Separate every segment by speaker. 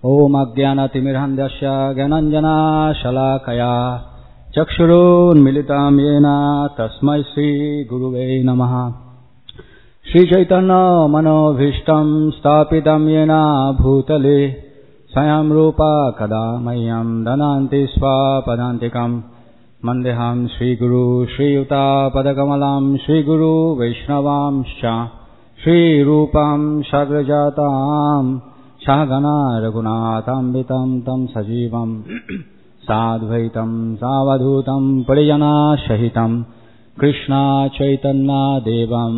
Speaker 1: ॐ अज्ञानतिमिरहन्ध्यस्य ज्ञानञ्जनाशलाकया चक्षुरुन्मिलितं येन तस्मै श्रीगुरुवे नमः श्रीचैतन्यमनोभीष्टं स्थापितं येन भूतले स्वयं रूपा कदा मह्यं ददान्ति स्वापदान्तिकम् मन्देहं श्रीगुरु श्रीयुतापदकमलं श्रीगुरु वैष्णवांश्च श्रीरूपं सग्रजाताम् सहगना रघुनाथान्वितं तं सजीवम् साद्वैतं सावधूतं परिजनासहितं कृष्णाचैतन्यदेवम्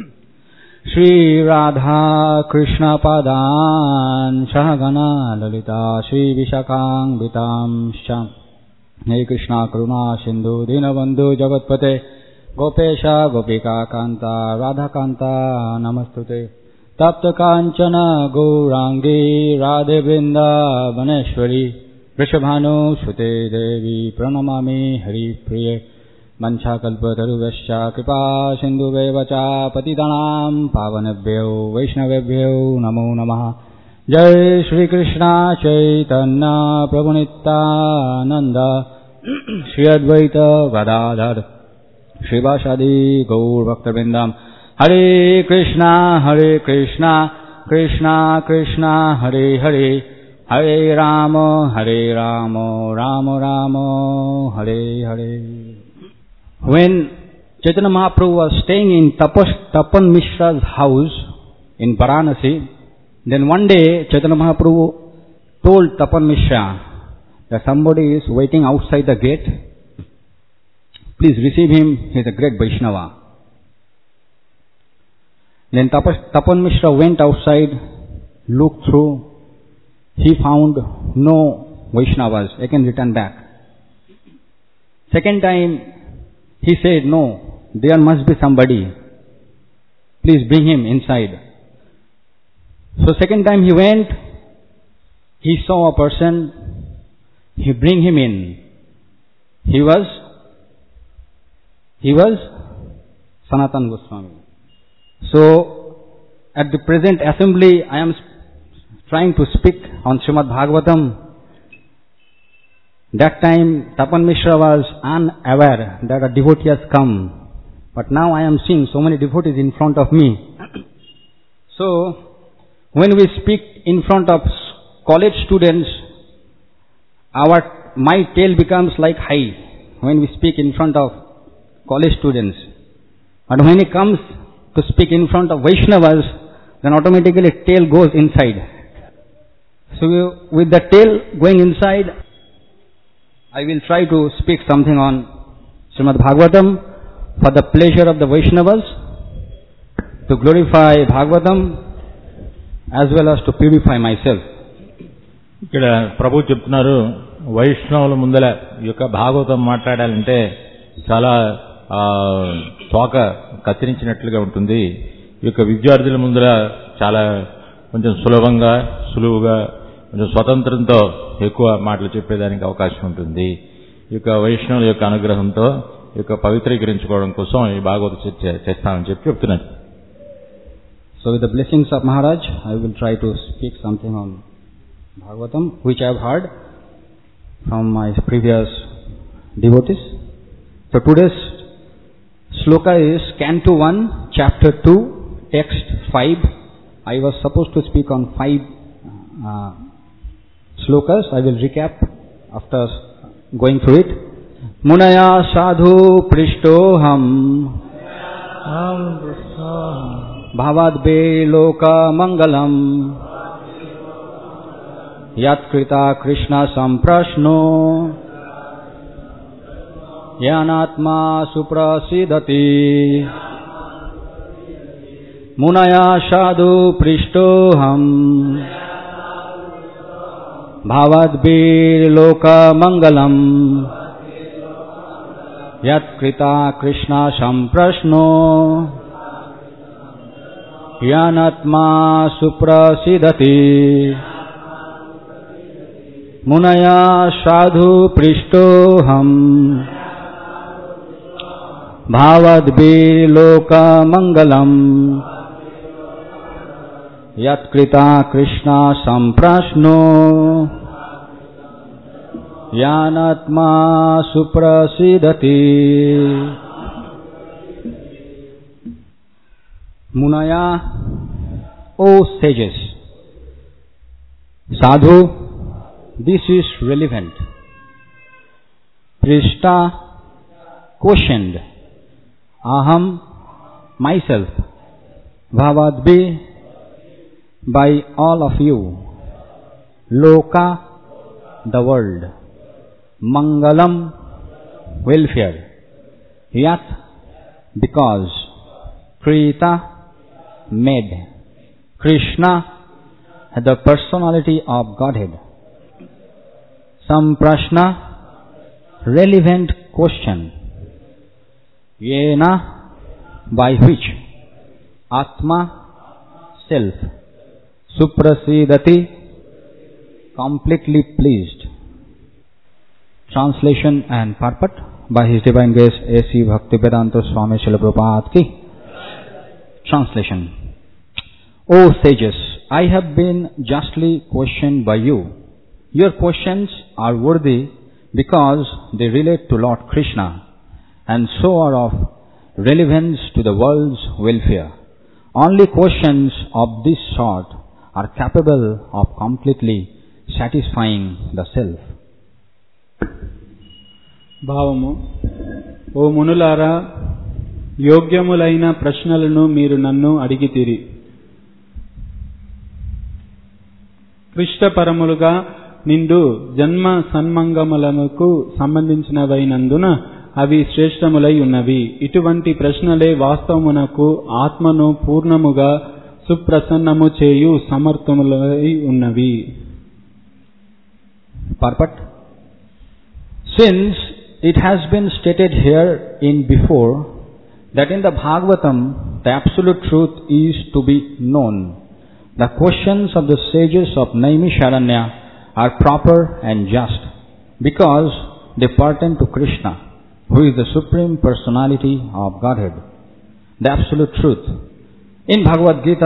Speaker 1: श्रीराधाकृष्णपदान् सहगना ललिता श्रीविशाखान्वितांश्च हे कृष्णा करुणा सिन्धु दीनबन्धु जगत्पते गोपेश गोपिका कान्ता राधाकान्ता नमस्तुते तप्तकाञ्चन गौराङ्गी राधे वृन्दावनेश्वरी वृषभानुसुते देवी प्रणमामि हरिप्रिये मञ्छाकल्पतरुभ्यश्च कृपा सिन्धुवेव च पतितानां पावनेभ्यो वैष्णवेभ्यो नमो नमः जय श्रीकृष्ण चैतन्य प्रभुनित्यानन्द श्री अद्वैत गदाधर श्रीवासादि गौरभक्तवृन्दम् हरे कृष्णा हरे कृष्णा कृष्णा कृष्णा हरे हरे हरे राम हरे राम राम राम हरे हरे When Chaitanya Mahaprabhu was staying in Tapas, Tapan Mishra's house in Varanasi, then one day Chaitanya Mahaprabhu told Tapan Mishra that somebody is waiting outside the gate. Please receive him, he is a great Vaishnava. Then Tapas, Tapan Mishra went outside, looked through, he found no Vaishnavas, again returned back. Second time, he said, no, there must be somebody. Please bring him inside. So second time he went, he saw a person, he bring him in. He was, he was Sanatan Goswami. So, at the present assembly, I am trying to speak on Srimad Bhagavatam. That time, Tapan Mishra was unaware that a devotee has come. But now I am seeing so many devotees in front of me. So, when we speak in front of college students, our, my tail becomes like high when we speak in front of college students. But when it comes to speak in front of Vaishnavas, then automatically tail goes inside. So with the tail going inside, I will try to speak something on Srimad Bhagavatam for the pleasure of the Vaishnavas, to glorify Bhagavatam, as well as to purify myself.
Speaker 2: ఇక్కడ ప్రభు చెప్తున్నారు వైష్ణవుల ముందల ఈ యొక్క భాగవతం మాట్లాడాలంటే చాలా ఆ, తోక కత్తిరించినట్లుగా ఉంటుంది ఈ యొక్క విద్యార్థుల ముందర చాలా కొంచెం సులభంగా సులువుగా కొంచెం స్వతంత్రంతో ఎక్కువ మాటలు చెప్పేదానికి అవకాశం ఉంటుంది ఈ యొక్క వైష్ణవుల యొక్క అనుగ్రహంతో ఈ యొక్క పవిత్రీకరించుకోవడం కోసం ఈ భాగవత చర్చ చేస్తామని చెప్పి చెప్తున్నారు
Speaker 1: So with the blessings of Maharaj, I will try to speak something on Bhagavatam, which I have heard from my previous devotees. So today's sloka is Canto 1, Chapter 2, Text 5. I was supposed to speak on 5 uh, slokas. I will recap after going through it. Munaya sadhu prishtoham भावाद्वे लोकमङ्गलम् यत्कृता कृष्णसम्प्रश्नो यानात्मा सुप्रसीदति मुनया Sadhu पृष्टोऽहम् भावद्वीर्लोकमङ्गलम् यत्कृता कृष्णसम्प्रश्नो यानात्मा सुप्रसीदति मुनया Sadhu पृष्टोऽहम् भावद्वीर्लोकमङ्गलम् यत्कृता Krishna सम्प्रश्नो यानात्मा सुप्रसीदति मुनया O sages, sadhu, this is relevant. Prishta questioned, aham, myself, bhavadbi, by all of you, loka, the world, mangalam, welfare, yat, because, krita, made, Krishna, the personality of Godhead. Some prashna, relevant question. Yena, by which? Atma, self. Suprasidati, completely pleased. Translation and purport by His Divine Grace A.C. Bhaktivedanta Swami Srila Prabhupada ki. Translation. O sages, I have been justly questioned by you. Your questions are worthy because they relate to Lord Krishna and so are of relevance to the world's welfare. Only questions of this sort are capable of completely satisfying the self.
Speaker 3: భావము ఓ మునులారా యోగ్యములైన ప్రశ్నలను మీరు నన్ను అడిగితిరి క్లిష్టపరములుగా నిండు జన్మ సన్మంగములకు సంబంధించినవైనందున అవి శ్రేష్టములై ఉన్నవి ఇటువంటి ప్రశ్నలే వాస్తవమునకు ఆత్మను పూర్ణముగా సుప్రసన్నము చేయు సమర్థములై ఉన్నవి
Speaker 1: Purport Since it has been stated here in before that in the Bhagavatam the absolute truth is to be known, the questions of the sages of Naimisharanya are proper and just because they pertain to Krishna, who is the Supreme Personality of Godhead, the absolute truth. In Bhagavad Gita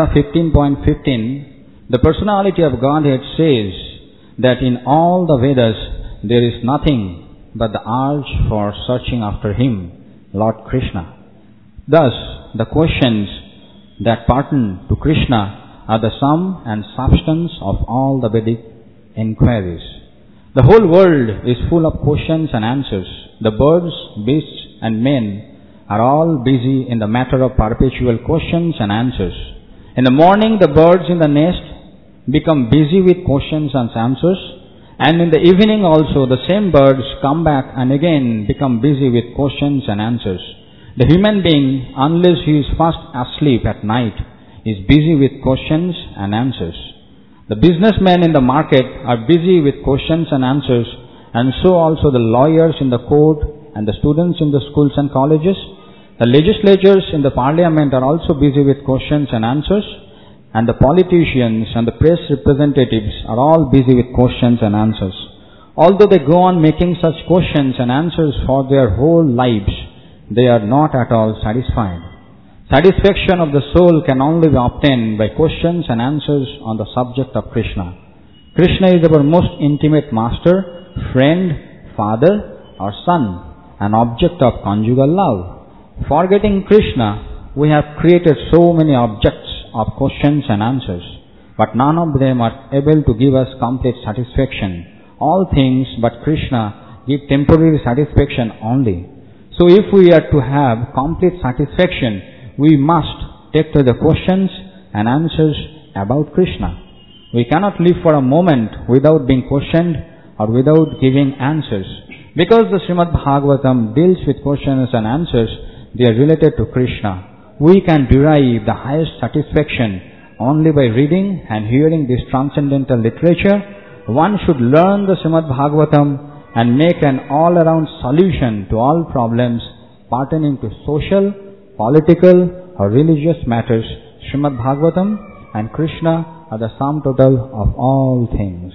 Speaker 1: 15.15, the personality of Godhead says that in all the Vedas there is nothing but the urge for searching after Him, Lord Krishna. Thus, the questions that pertain to Krishna are the sum and substance of all the Vedic inquiries. The whole world is full of questions and answers. The birds, beasts and men are all busy in the matter of perpetual questions and answers. In the morning the birds in the nest become busy with questions and answers and in the evening also the same birds come back and again become busy with questions and answers. The human being, unless he is first asleep at night, is busy with questions and answers. The businessmen in the market are busy with questions and answers, and so also the lawyers in the court and the students in the schools and colleges. The legislators in the parliament are also busy with questions and answers, and the politicians and the press representatives are all busy with questions and answers. Although they go on making such questions and answers for their whole lives, they are not at all satisfied. Satisfaction of the soul can only be obtained by questions and answers on the subject of Krishna. Krishna is our most intimate master, friend, father or son, an object of conjugal love. Forgetting Krishna, we have created so many objects of questions and answers, but none of them are able to give us complete satisfaction. All things but Krishna give temporary satisfaction only. So if we are to have complete satisfaction, we must take to the questions and answers about Krishna. We cannot live for a moment without being questioned or without giving answers. Because the Srimad Bhagavatam deals with questions and answers, they are related to Krishna. We can derive the highest satisfaction only by reading and hearing this transcendental literature. One should learn the Srimad Bhagavatam and make an all-around solution to all problems pertaining to social, political or religious matters. Srimad Bhagavatam and Krishna are the sum total of all things.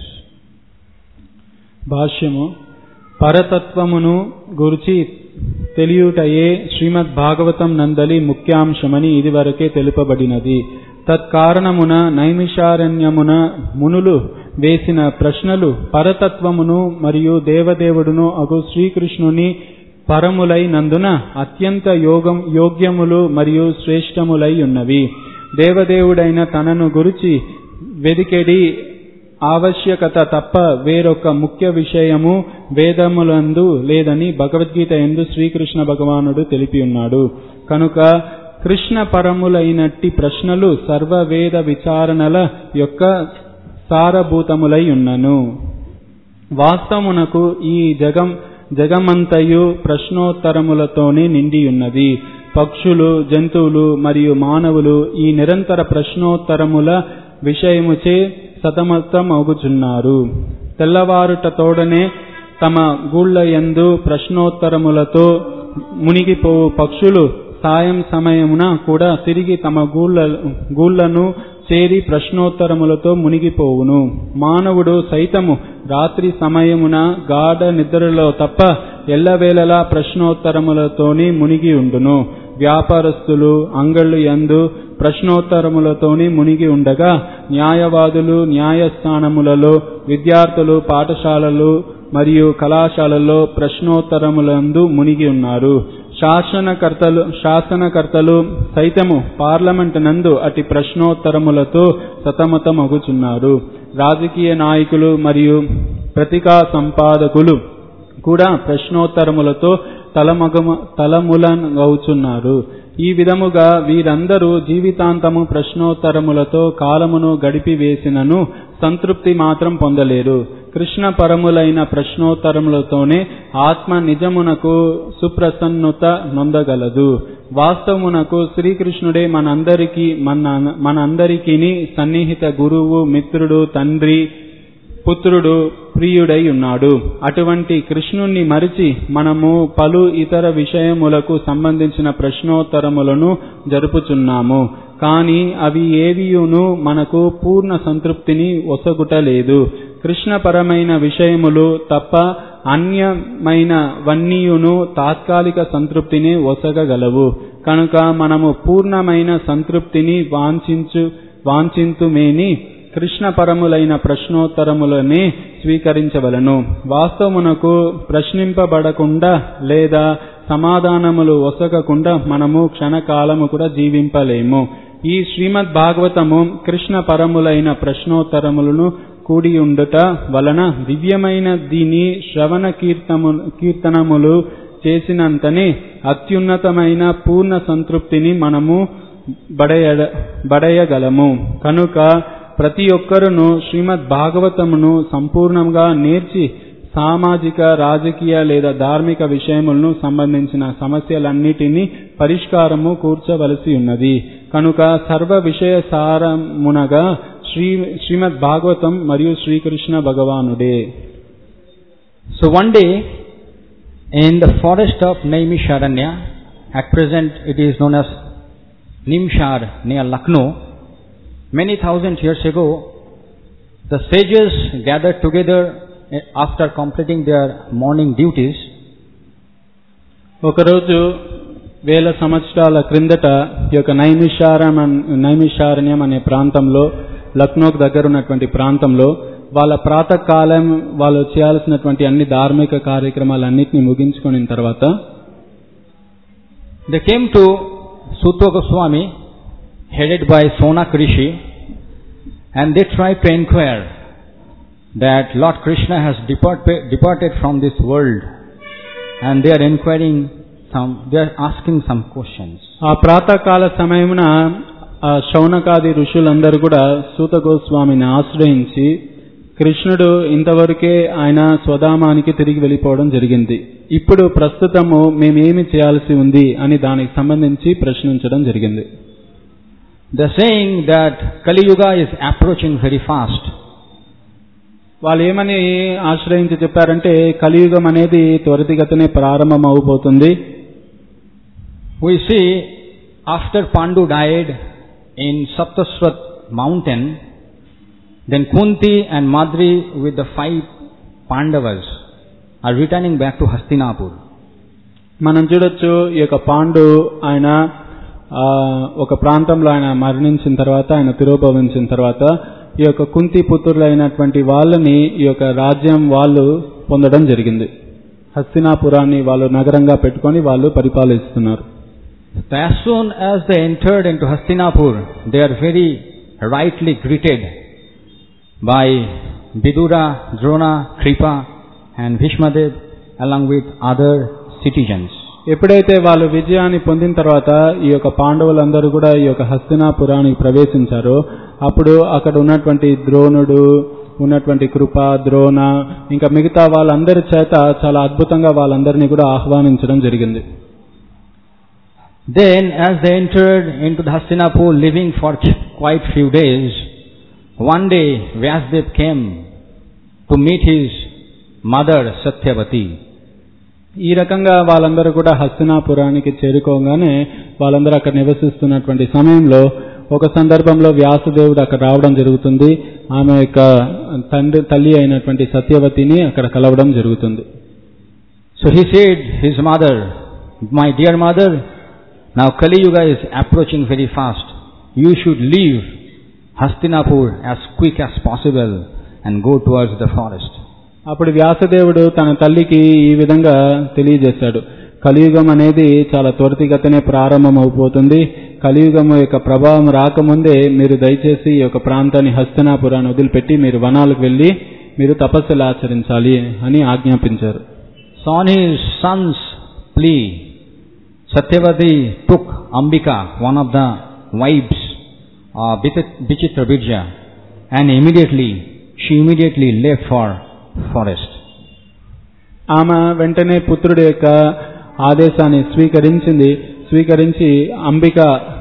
Speaker 3: భాష్యము పరతత్వమును గురించి తెలియుటయే శ్రీమద్ భాగవతం నందలి ముఖ్యాంశమని ఇదివరకే తెలుపబడినది తత్కారణమున నైమిషారణ్యమున మునులు వేసిన ప్రశ్నలు పరతత్వమును మరియు దేవదేవుడును అగు శ్రీకృష్ణుని పరములైనందున అత్యంత యోగం యోగ్యములు మరియు శ్రేష్టములై ఉన్నవి దేవదేవుడైన తనను గురించి వెదికెడి ఆవశ్యకత తప్ప వేరొక ముఖ్య విషయము వేదములందు లేదని భగవద్గీత ఎందు శ్రీకృష్ణ భగవానుడు తెలిపి ఉన్నాడు కనుక కృష్ణ పరములైనట్టి ప్రశ్నలు సర్వవేద విచారణల యొక్క సారభూతములై ఉన్నను వాస్తవమునకు ఈ జగం జగమంతయు ప్రశ్నోత్తరములతోనే నిండి ఉన్నది పక్షులు జంతువులు మరియు మానవులు ఈ నిరంతర ప్రశ్నోత్తరముల విషయముచే సతమతం అగుచున్నారు తెల్లవారుట తోడనే తమ గూళ్ళ యందు ప్రశ్నోత్తరములతో మునిగిపోవు పక్షులు సాయం సమయమున కూడా తిరిగి తమ గూళ్ళ గూళ్ళను చేరి ప్రశ్నోత్తరములతో మునిగిపోవును మానవుడు సైతము రాత్రి సమయమున గాఢ నిద్రలో తప్ప ఎల్లవేళలా ప్రశ్నోత్తరములతోని మునిగి ఉండును వ్యాపారస్తులు అంగళ్ళు యందు ప్రశ్నోత్తరములతోని మునిగి ఉండగా న్యాయవాదులు న్యాయస్థానములలో విద్యార్థులు పాఠశాలలు మరియు కళాశాలల్లో ప్రశ్నోత్తరములందు మునిగి ఉన్నారు శాసనకర్తలు శాసనకర్తలు సైతము పార్లమెంట్ నందు అటు ప్రశ్నోత్తరములతో సతమతమగుచున్నారు రాజకీయ నాయకులు మరియు ప్రతికా సంపాదకులు కూడా ప్రశ్నోత్తరములతో తలమగమ తలములనవుచున్నారు ఈ విధముగా వీరందరూ జీవితాంతము ప్రశ్నోత్తరములతో కాలమును గడిపివేసినను సంతృప్తి మాత్రం పొందలేరు కృష్ణ పరములైన ప్రశ్నోత్తరములతోనే ఆత్మ నిజమునకు సుప్రసన్నుత నొందగలదు వాస్తవమునకు శ్రీకృష్ణుడే మనందరికీ మన మనందరికీ సన్నిహిత గురువు మిత్రుడు తండ్రి పుత్రుడు ప్రియుడై ఉన్నాడు అటువంటి కృష్ణుణ్ణి మరిచి మనము పలు ఇతర విషయములకు సంబంధించిన ప్రశ్నోత్తరములను జరుపుచున్నాము కాని అవి ఏవియును మనకు పూర్ణ సంతృప్తిని ఒసగుటలేదు కృష్ణపరమైన విషయములు తప్ప అన్యమైన వన్నీయును తాత్కాలిక సంతృప్తిని ఒసగగలవు కనుక మనము పూర్ణమైన సంతృప్తిని వాంఛించు వాంఛింతుమేని కృష్ణపరములైన ప్రశ్నోత్తరములనే స్వీకరించవలను వాస్తవమునకు ప్రశ్నింపబడకుండా లేదా సమాధానములు ఒసగకుండా మనము క్షణకాలము కూడా జీవింపలేము ఈ శ్రీమద్ భాగవతము కృష్ణ పరములైన ప్రశ్నోత్తరములను కూడి ఉండుట వలన దివ్యమైన దీని శ్రవణ కీర్తము కీర్తనములు చేసినంతనే అత్యున్నతమైన పూర్ణ సంతృప్తిని మనము బడయ బడయగలము కనుక ప్రతి ఒక్కరును శ్రీమద్ భాగవతమును సంపూర్ణంగా నేర్చి సామాజిక రాజకీయ లేదా ధార్మిక విషయములను సంబంధించిన సమస్యలన్నిటినీ పరిష్కారము కూర్చవలసి ఉన్నది కనుక సర్వ విషయ సారమునగా శ్రీ శ్రీమద్ భాగవతం మరియు శ్రీకృష్ణ భగవానుడే
Speaker 1: So one day, in the forest of Naimisharanya, at present it is known as Nimshar near Lucknow, many thousand years ago, the sages gathered together eh, after completing their morning duties
Speaker 3: ఒకరోజు వేల సంవత్సరాల క్రిందట ఈ యొక్క నైమిషారం నైమిషారణ్యం అనే ప్రాంతంలో లక్నోకు దగ్గర ఉన్నటువంటి ప్రాంతంలో వాళ్ళ ప్రాతకాలం వాళ్ళు చేయాల్సినటువంటి అన్ని ధార్మిక కార్యక్రమాలన్నింటినీ ముగించుకున్న తర్వాత
Speaker 1: They came to Sutta Goswami, headed by Sonak Rishi, and they tried to inquire that Lord Krishna has depart, departed from this world, and they are inquiring some, they are asking some questions.
Speaker 3: ఆ ప్రాతకాల సమయమున ఆ శౌనకాది ఋషులందరూ కూడా సూత గోస్వామిని ఆశ్రయించి కృష్ణుడు ఇంతవరకే ఆయన స్వధామానికి తిరిగి వెళ్ళిపోవడం జరిగింది ఇప్పుడు ప్రస్తుతము మేమేమి చేయాల్సి ఉంది అని దానికి సంబంధించి ప్రశ్నించడం జరిగింది
Speaker 1: They are saying that Kali Yuga is approaching very fast.
Speaker 3: వాళ్ళు ఏమని ఆశ్రయించి చెప్పారంటే కలియుగం అనేది త్వరితగతినే ప్రారంభం అవబోతుంది
Speaker 1: We see after Pandu died in Saptaswat mountain, then Kunti and Madri with the five Pandavas are returning back to Hastinapur.
Speaker 3: మనం చూడొచ్చు ఈ యొక్క పాండు ఆయన ఆ, ఒక ప్రాంతంలో ఆయన మరణించిన తర్వాత ఆయన తిరోభవించిన తర్వాత ఈ యొక్క కుంతి పుత్రులైనటువంటి వాళ్ళని ఈ యొక్క రాజ్యం వాళ్ళు పొందడం జరిగింది హస్తినాపురాన్ని వాళ్ళు నగరంగా పెట్టుకొని వాళ్ళు పరిపాలిస్తున్నారు
Speaker 1: As soon as they entered into Hastinapur, they are very rightly greeted by Vidura, Drona, Kripa and Bhishmadev along with other citizens.
Speaker 3: ఎప్పుడైతే వాళ్ళు విజయాన్ని పొందిన తర్వాత ఈ యొక్క పాండవులందరూ కూడా ఈ యొక్క హస్తినాపురానికి ప్రవేశించారో అప్పుడు అక్కడ ఉన్నటువంటి ద్రోణుడు ఉన్నటువంటి కృప ద్రోణ ఇంకా మిగతా వాళ్ళందరి చేత చాలా అద్భుతంగా వాళ్ళందరినీ కూడా ఆహ్వానించడం జరిగింది
Speaker 1: Then as they entered into the Hastinapur living for quite few days, one day Vyasdev came to meet his mother Satyavati.
Speaker 3: ఈ రకంగా వాళ్ళందరూ కూడా హస్తినాపురానికి చేరుకోగానే వాళ్ళందరూ అక్కడ నివసిస్తున్నటువంటి సమయంలో ఒక సందర్భంలో వ్యాసదేవుడు అక్కడ రావడం జరుగుతుంది ఆమె యొక్క తండ్రి తల్లి అయినటువంటి సత్యవతిని అక్కడ కలవడం జరుగుతుంది
Speaker 1: So he said, his mother, my dear mother, now Kali Yuga is approaching very fast. You should leave Hastinapur as quick as possible and go towards the forest.
Speaker 3: అప్పుడు వ్యాసదేవుడు తన తల్లికి ఈ విధంగా తెలియజేశాడు కలియుగం అనేది చాలా త్వరితగతినే ప్రారంభం అయిపోతుంది కలియుగం యొక్క ప్రభావం రాకముందే మీరు దయచేసి ఈ యొక్క ప్రాంతాన్ని హస్తినాపురాన్ని వదిలిపెట్టి మీరు వనాలకు వెళ్ళి మీరు తపస్సులు ఆచరించాలి అని ఆజ్ఞాపించారు
Speaker 1: So on his son's plea, Satyavati took Ambika, one of the wives of Vichitra Virja, and immediately, she immediately left for forest.
Speaker 3: ఆమె వెంటనే పుత్రుడి యొక్క ఆదేశాన్ని స్వీకరించింది స్వీకరించి అంబిక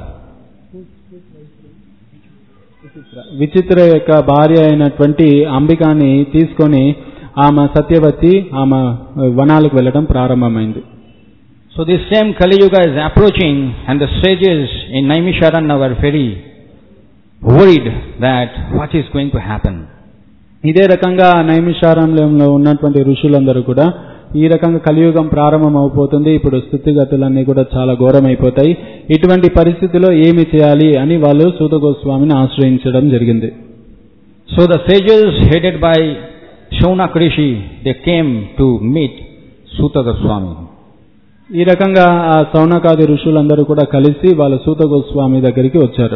Speaker 3: విచిత్ర యొక్క భార్య అయినటువంటి అంబికాని తీసుకొని ఆమె సత్యవతి ఆమె వనాలకు వెళ్ళడం ప్రారంభమైంది
Speaker 1: So this same Kali Yuga is approaching and the sages in Naimisharanya were very worried that what is going to happen.
Speaker 3: ఇదే రకంగా నైమిషారంలో ఉన్నటువంటి ఋషులందరూ కూడా ఈ రకంగా కలియుగం ప్రారంభం అయిపోతుంది ఇప్పుడు స్థితిగతులన్నీ కూడా చాలా ఘోరమైపోతాయి ఇటువంటి పరిస్థితిలో ఏమి చేయాలి అని వాళ్ళు సూత గోస్వామిని ఆశ్రయించడం జరిగింది
Speaker 1: So the sages headed by Shaunak Rishi, they came to meet Suta Goswami.
Speaker 3: ఈ రకంగా ఆ సౌనకాది ఋషులందరూ కూడా కలిసి వాళ్ళ సూత గోస్వామి దగ్గరికి వచ్చారు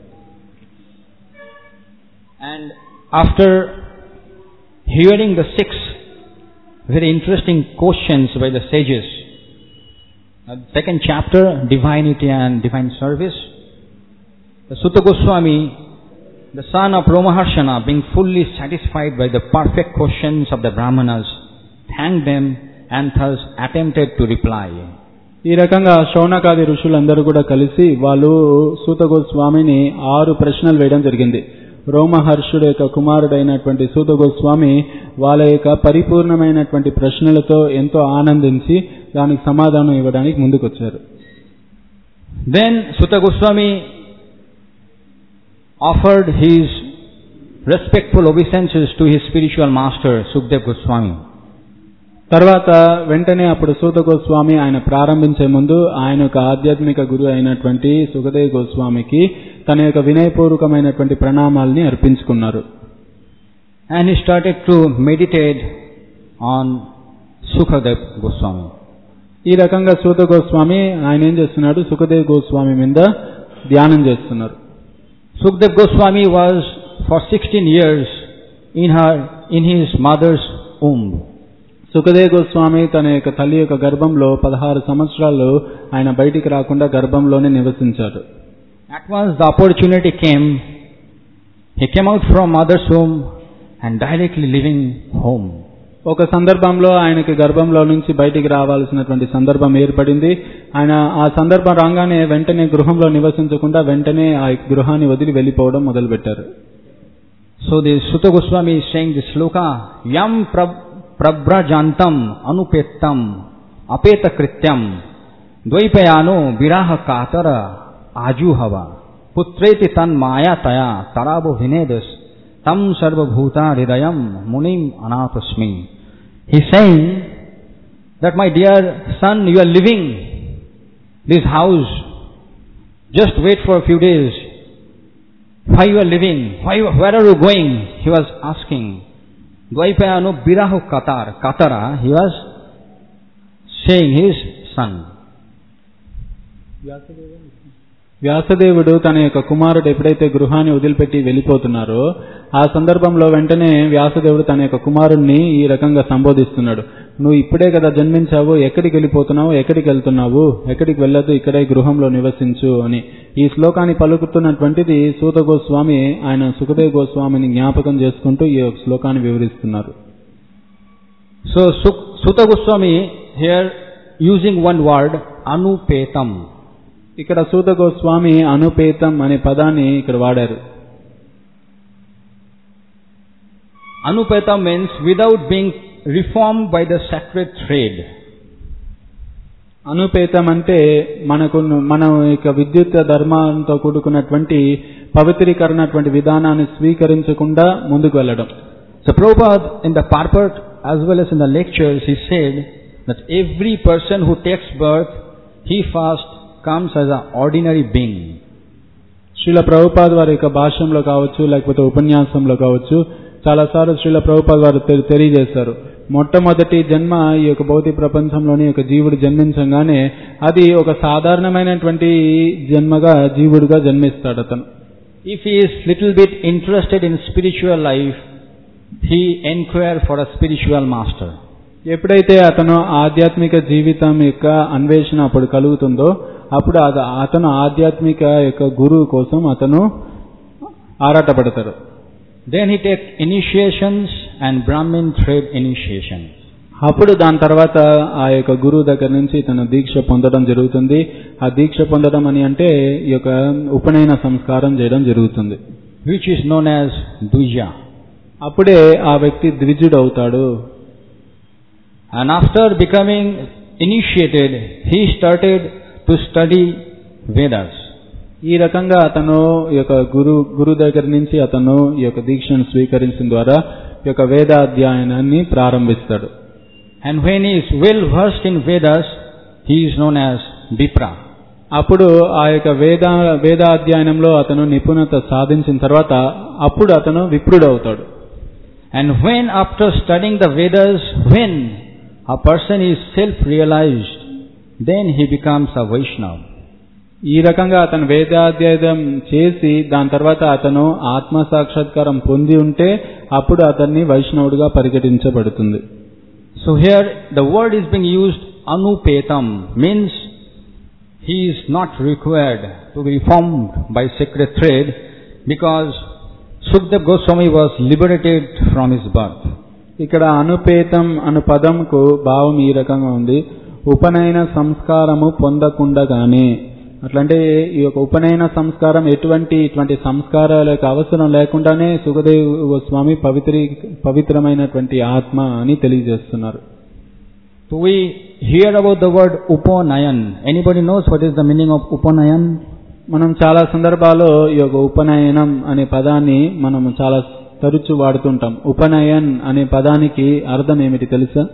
Speaker 1: And after hearing the six very interesting questions by the sages, uh, second chapter, divinity and divine service, the Sutta Goswami, the son of Romaharshana, being fully satisfied by the perfect questions of the Brahmanas, thanked them and thus attempted to reply.
Speaker 3: ఈ రకంగా శౌనకాది ఋషులందరూ కూడా కలిసి వాళ్ళు సూత గోస్వామిని ఆరు ప్రశ్నలు వేయడం జరిగింది రోమహర్షుడు యొక్క కుమారుడైనటువంటి సూత గోస్వామి వాళ్ళ యొక్క పరిపూర్ణమైనటువంటి ప్రశ్నలతో ఎంతో ఆనందించి దానికి సమాధానం ఇవ్వడానికి ముందుకొచ్చారు
Speaker 1: Then Sutta Goswami offered his respectful obeisances to his spiritual master, Sukdev Goswami.
Speaker 3: తర్వాత వెంటనే అప్పుడు సూత గోస్వామి ఆయన ప్రారంభించే ముందు ఆయన యొక్క ఆధ్యాత్మిక గురువు అయినటువంటి సుఖదేవ్ గోస్వామికి తన యొక్క వినయపూర్వకమైనటువంటి ప్రణామాల్ని అర్పించుకున్నారు
Speaker 1: And he started to meditate on Sukadev Goswami.
Speaker 3: ఈ రకంగా సూత గోస్వామి ఆయన ఏం చేస్తున్నాడు సుఖదేవ్ గోస్వామి మీద ధ్యానం చేస్తున్నారు
Speaker 1: Sukdev Goswami was for 16 years in her, in his mother's womb.
Speaker 3: Sukhdev Goswami తన యొక్క తల్లి యొక్క గర్భంలో పదహారు సంవత్సరాలు ఆయన బయటికి రాకుండా గర్భంలోనే నివసించాడు
Speaker 1: At once the opportunity came, he came out from mother's womb and directly leaving home.
Speaker 3: ఒక సందర్భంలో ఆయనకి గర్భంలో నుంచి బయటికి రావాల్సినటువంటి సందర్భం ఏర్పడింది ఆయన ఆ సందర్భం రాగానే వెంటనే గృహంలో నివసించకుండా వెంటనే ఆ గృహాన్ని వదిలి వెళ్ళిపోవడం మొదలుపెట్టారు
Speaker 1: So the Sutta Goswami is saying this sloka, Yam prab- prabrajantam anupettam apeta krityam dvaipayano viraha katara ajuhava putreti tan maya taya tarabo vinedas tam sarvabhuta hridayam munim anatasmi. He's saying that my dear son, you are living this house Just wait for a few days. Why you are living? Why, where are you going? He was asking. Dvaipayano Birahu Katar, Katara, he was saying his son.
Speaker 3: వ్యాసదేవుడు తన యొక్క కుమారుడు ఎప్పుడైతే గృహాన్ని వదిలిపెట్టి వెళ్ళిపోతున్నారో ఆ సందర్భంలో వెంటనే వ్యాసదేవుడు తన యొక్క కుమారుణ్ణి ఈ రకంగా సంబోధిస్తున్నాడు నువ్వు ఇప్పుడే కదా జన్మించావు ఎక్కడికి వెళ్ళిపోతున్నావు ఎక్కడికి వెళ్తున్నావు ఎక్కడికి వెళ్ళదు ఇక్కడే గృహంలో నివసించు అని ఈ శ్లోకాన్ని పలుకుతున్నటువంటిది సూత గోస్వామి ఆయన సుఖదేవ్ గోస్వామిని జ్ఞాపకం చేసుకుంటూ ఈ యొక్క శ్లోకాన్ని వివరిస్తున్నారు
Speaker 1: So Suk- Sutta Goswami here using one word, Anupetam.
Speaker 3: ఇక్కడ సూత గోస్వామి అనుపేతం అనే పదాన్ని ఇక్కడ వాడారు
Speaker 1: Anupetam means without being reformed by the sacred thread.
Speaker 3: అనుపేతం అంటే మనకు మన యొక్క విద్యుత్ ధర్మంతో కూడుకున్నటువంటి పవిత్రీకరణటువంటి విధానాన్ని స్వీకరించకుండా ముందుకు వెళ్ళడం
Speaker 1: So Prabhupada in the purport as well as in the lectures he said that every person who takes birth, he first comes as an ordinary being.
Speaker 3: Srila Prabhupad వారి యొక్క భాష్యంలో కావచ్చు లేకపోతే ఉపన్యాసంలో కావచ్చు చాలాసార్లు శ్రీల ప్రభుపాద్ వారు తె- తెలియజేశారు మొట్టమొదటి జన్మ ఈ యొక్క భౌతిక ప్రపంచంలోని ఒక జీవుడు జన్మించగానే అది ఒక సాధారణమైనటువంటి జన్మగా జీవుడుగా జన్మిస్తాడు అతను
Speaker 1: If he is little bit interested in spiritual life, he inquire for a spiritual master.
Speaker 3: ఎప్పుడైతే అతను ఆధ్యాత్మిక జీవితం యొక్క అన్వేషణ అప్పుడు కలుగుతుందో అప్పుడు అది- అతను ఆధ్యాత్మిక యొక్క గురువు కోసం అతను ఆరాటపడతాడు
Speaker 1: Then he takes initiations and Brahmin thread initiation.
Speaker 3: అప్పుడు దాని తర్వాత ఆ యొక్క గురువు దగ్గర నుంచి తన దీక్ష పొందడం జరుగుతుంది ఆ దీక్ష పొందడం అని అంటే ఈ యొక్క ఉపనయన సంస్కారం చేయడం జరుగుతుంది
Speaker 1: which is known as Duja.
Speaker 3: అప్పుడే ఆ వ్యక్తి ద్విజుడు అవుతాడు
Speaker 1: And after becoming initiated, he started to study Vedas.
Speaker 3: ఈ రకంగా అతను ఈ యొక్క గురు గురు దగ్గర నుంచి అతను ఈ యొక్క దీక్షను స్వీకరించిన ద్వారా ఈ యొక్క వేదాధ్యయనాన్ని ప్రారంభిస్తాడు
Speaker 1: And when he is well versed in Vedas, he is known as Vipra.
Speaker 3: అప్పుడు ఆ యొక్క వేద వేదాధ్యయనంలో అతను నిపుణత సాధించిన తర్వాత అప్పుడు అతను విప్రుడు అవుతాడు
Speaker 1: And when after studying the Vedas, when a person is self-realized, then he becomes a Vaishnava.
Speaker 3: ఈ రకంగా అతను వేదాధ్యయనం చేసి దాని తర్వాత అతను ఆత్మ సాక్షాత్కారం పొంది ఉంటే అప్పుడు అతన్ని వైష్ణవుడిగా పరిగణించబడుతుంది
Speaker 1: So here the word is being used anupetam means he is not required to be reformed by sacred thread because Sukdev Goswami was liberated from his birth.
Speaker 3: ఇక్కడ అనుపేతం అను పదంకు భావం ఈ రకంగా ఉంది ఉపనయన సంస్కారము పొందకుండగానే అట్లంటే ఈ యొక్క ఉపనయన సంస్కారం ఎటువంటి ఇటువంటి సంస్కారాలకు అవసరం లేకుండానే సుఖదేవ్ గోస్వామి పవిత్రీ పవిత్రమైనటువంటి ఆత్మ అని తెలియజేస్తున్నారు
Speaker 1: So we hear about the word upanayan. Anybody knows what is the meaning of upanayan?
Speaker 3: మనం చాలా సందర్భాల్లో ఈ యొక్క ఉపనయనం అనే పదాన్ని మనం చాలా తరచు వాడుతుంటాం ఉపనయన్ అనే పదానికి అర్థం ఏమిటి తెలుసా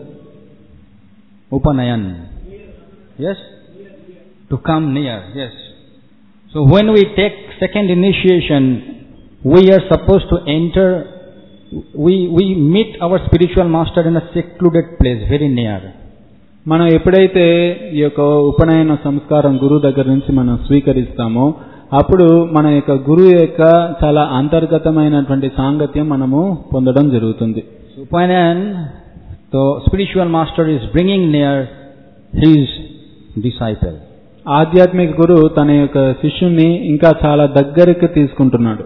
Speaker 1: Upanayan. Yes? To come near. Yes. So when we take second initiation, we are supposed to enter, we, we meet our spiritual master in a secluded place, very near.
Speaker 3: మనం ఎప్పుడైతే ఈ యొక్క ఉపనయన సంస్కారం గురువు దగ్గర నుంచి మనం స్వీకరిస్తామో అప్పుడు మన యొక్క గురువు యొక్క చాలా అంతర్గతమైనటువంటి సాంగత్యం మనము పొందడం జరుగుతుంది
Speaker 1: So Upanayan, the spiritual master is bringing near his disciple.
Speaker 3: ఆధ్యాత్మిక గురువు తన యొక్క శిష్యుణ్ణి ఇంకా చాలా దగ్గరికి తీసుకుంటున్నాడు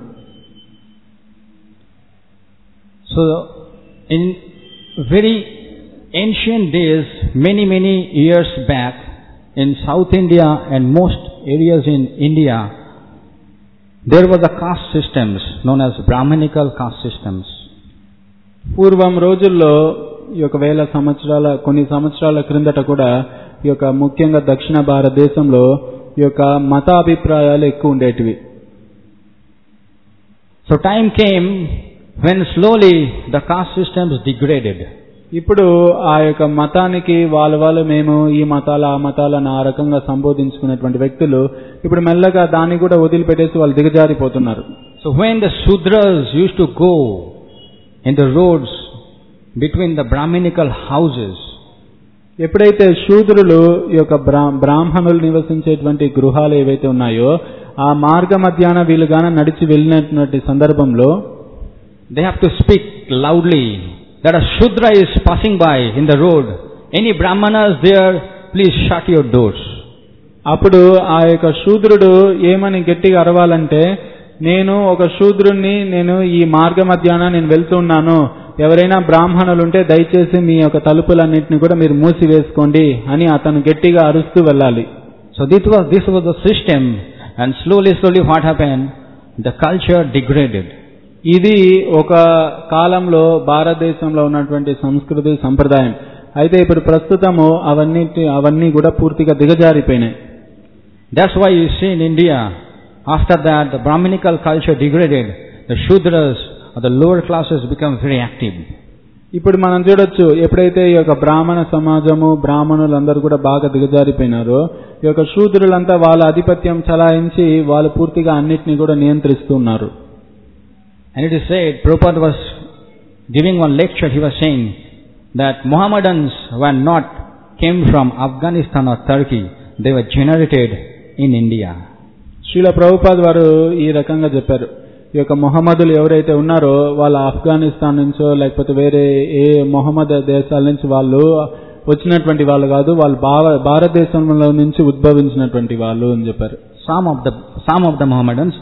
Speaker 1: So, in very ancient days, many, many years back, in South India and most areas in India, there were the caste systems known as Brahmanical caste systems.
Speaker 3: పూర్వం రోజుల్లో ఈ యొక్క వేల సంవత్సరాల కొన్ని సంవత్సరాల క్రిందట కూడా ఈ యొక్క ముఖ్యంగా దక్షిణ భారతదేశంలో ఈ యొక్క మతాభిప్రాయాలు ఎక్కువ ఉండేటివి
Speaker 1: So time came when slowly the caste systems degraded.
Speaker 3: ఇప్పుడు ఆ యొక్క మతానికి వాళ్ళ వాళ్ళు మేము ఈ మతాలు ఆ మతాలను ఆ రకంగా సంబోధించుకున్నటువంటి వ్యక్తులు ఇప్పుడు మెల్లగా దాన్ని కూడా వదిలిపెట్టేసి వాళ్ళు దిగజారిపోతున్నారు
Speaker 1: So when the Sudras used to go in the roads between the Brahminical houses,
Speaker 3: ఎప్పుడైతే శూద్రులు ఈ యొక్క బ్రా బ్రాహ్మణులు నివసించేటువంటి గృహాలు ఏవైతే ఉన్నాయో ఆ మార్గ మధ్యాహ్న వీలుగాన నడిచి వెళ్ళినటువంటి సందర్భంలో
Speaker 1: they have to speak loudly that a Shudra is passing by in the road. Any Brahmanas there, please shut your doors.
Speaker 3: అప్పుడు ఆ యొక్క శూద్రుడు ఏమని గట్టిగా అరవాలంటే నేను ఒక శూద్రుణ్ణి నేను ఈ మార్గ మధ్యాహ్న నేను వెళ్తున్నాను ఎవరైనా బ్రాహ్మణులు ఉంటే దయచేసి మీ యొక్క తలుపులన్నింటిని కూడా మీరు మూసివేసుకోండి అని అతను గట్టిగా అరుస్తూ వెళ్ళాలి
Speaker 1: So this was, this was the system and slowly, slowly what happened? The culture degraded.
Speaker 3: ఇది ఒక కాలంలో భారతదేశంలో ఉన్నటువంటి సంస్కృతి సంప్రదాయం అయితే ఇప్పుడు ప్రస్తుతము అవన్నీ అవన్నీ కూడా పూర్తిగా దిగజారిపోయినాయి
Speaker 1: That's why you see in India, after that the Brahminical culture degraded, the Shudras or the lower classes become very active.
Speaker 3: ఇప్పుడు మనం చూడొచ్చు ఎప్పుడైతే ఈ యొక్క బ్రాహ్మణ సమాజము బ్రాహ్మణులందరూ కూడా బాగా దిగజారిపోయినారో ఈ యొక్క శూద్రులంతా వాళ్ళ ఆధిపత్యం చలాయించి వాళ్ళు పూర్తిగా అన్నిటినీ కూడా నియంత్రిస్తున్నారు
Speaker 1: And it is said, Prabhupada was giving one lecture, he was saying that Mohammedans were not, came from Afghanistan or Turkey, they were generated in India.
Speaker 3: Srila Prabhupad వారు ఈ రకంగా చెప్పారు ఈ యొక్క మొహమ్మదులు ఎవరైతే ఉన్నారో వాళ్ళ ఆఫ్ఘనిస్తాన్ నుంచో లేకపోతే వేరే ఏ మొహమ్మద్ దేశాల నుంచి వాళ్ళు వచ్చినటువంటి వాళ్ళు కాదు వాళ్ళు భావ- భారతదేశంలో నుంచి ఉద్భవించినటువంటి వాళ్ళు అని చెప్పారు
Speaker 1: Some of the, some of the Mohammedans,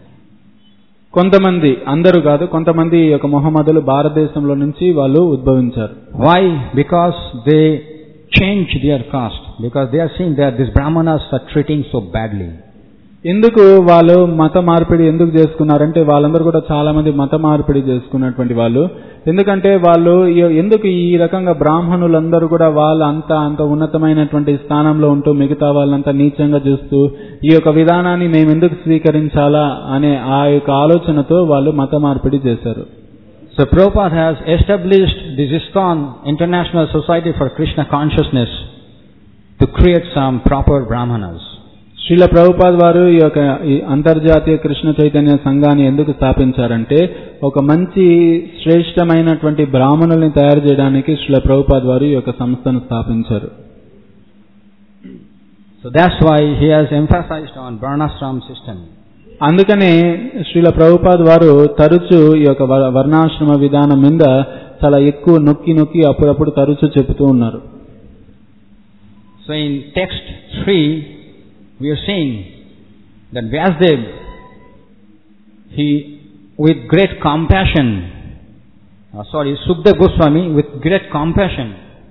Speaker 3: కొంతమంది అందరూ కాదు కొంతమంది ఈ యొక్క మొహమ్మదులు భారతదేశంలో నుంచి వాళ్ళు ఉద్భవించారు
Speaker 1: why? Because they changed their caste, because they are seeing that these Brahmanas are treating so badly.
Speaker 3: ఎందుకు వాళ్ళు మత మార్పిడి ఎందుకు చేసుకున్నారంటే వాళ్ళందరూ కూడా చాలా మంది మత మార్పిడి చేసుకున్నటువంటి వాళ్ళు ఎందుకంటే వాళ్ళు ఈ- ఎందుకు ఈ రకంగా బ్రాహ్మణులందరూ కూడా వాళ్ళు అంత అంత ఉన్నతమైనటువంటి స్థానంలో ఉంటూ మిగతా వాళ్ళంతా నీచంగా చూస్తూ ఈ యొక్క విధానాన్ని మేము ఎందుకు స్వీకరించాలా అనే ఆ యొక్క ఆలోచనతో వాళ్ళు మత మార్పిడి చేశారు
Speaker 1: So Prabhupada has established this ISKCON International Society for Krishna Consciousness to create some proper Brahmanas.
Speaker 3: Srila Prabhupad వారు ఈ యొక్క ఈ అంతర్జాతీయ కృష్ణ చైతన్య సంఘాన్ని ఎందుకు స్థాపించారంటే ఒక మంచి శ్రేష్టమైనటువంటి బ్రాహ్మణుల్ని తయారు చేయడానికి శ్రీల ప్రభుపాద్ వారు ఈ యొక్క సంస్థను స్థాపించారు
Speaker 1: So that's why he has emphasized on Varnashram system.
Speaker 3: అందుకనే శ్రీల ప్రభుపాద్ వారు తరచు ఈ యొక్క వ- వర్ణాశ్రమ విధానం మీద చాలా ఎక్కువ నొక్కి నొక్కి అప్పుడప్పుడు తరచు చెబుతూ ఉన్నారు
Speaker 1: So in text 3, we are seeing that Vyasdev, he, with great compassion, uh, sorry, Sukdev Goswami, with great compassion,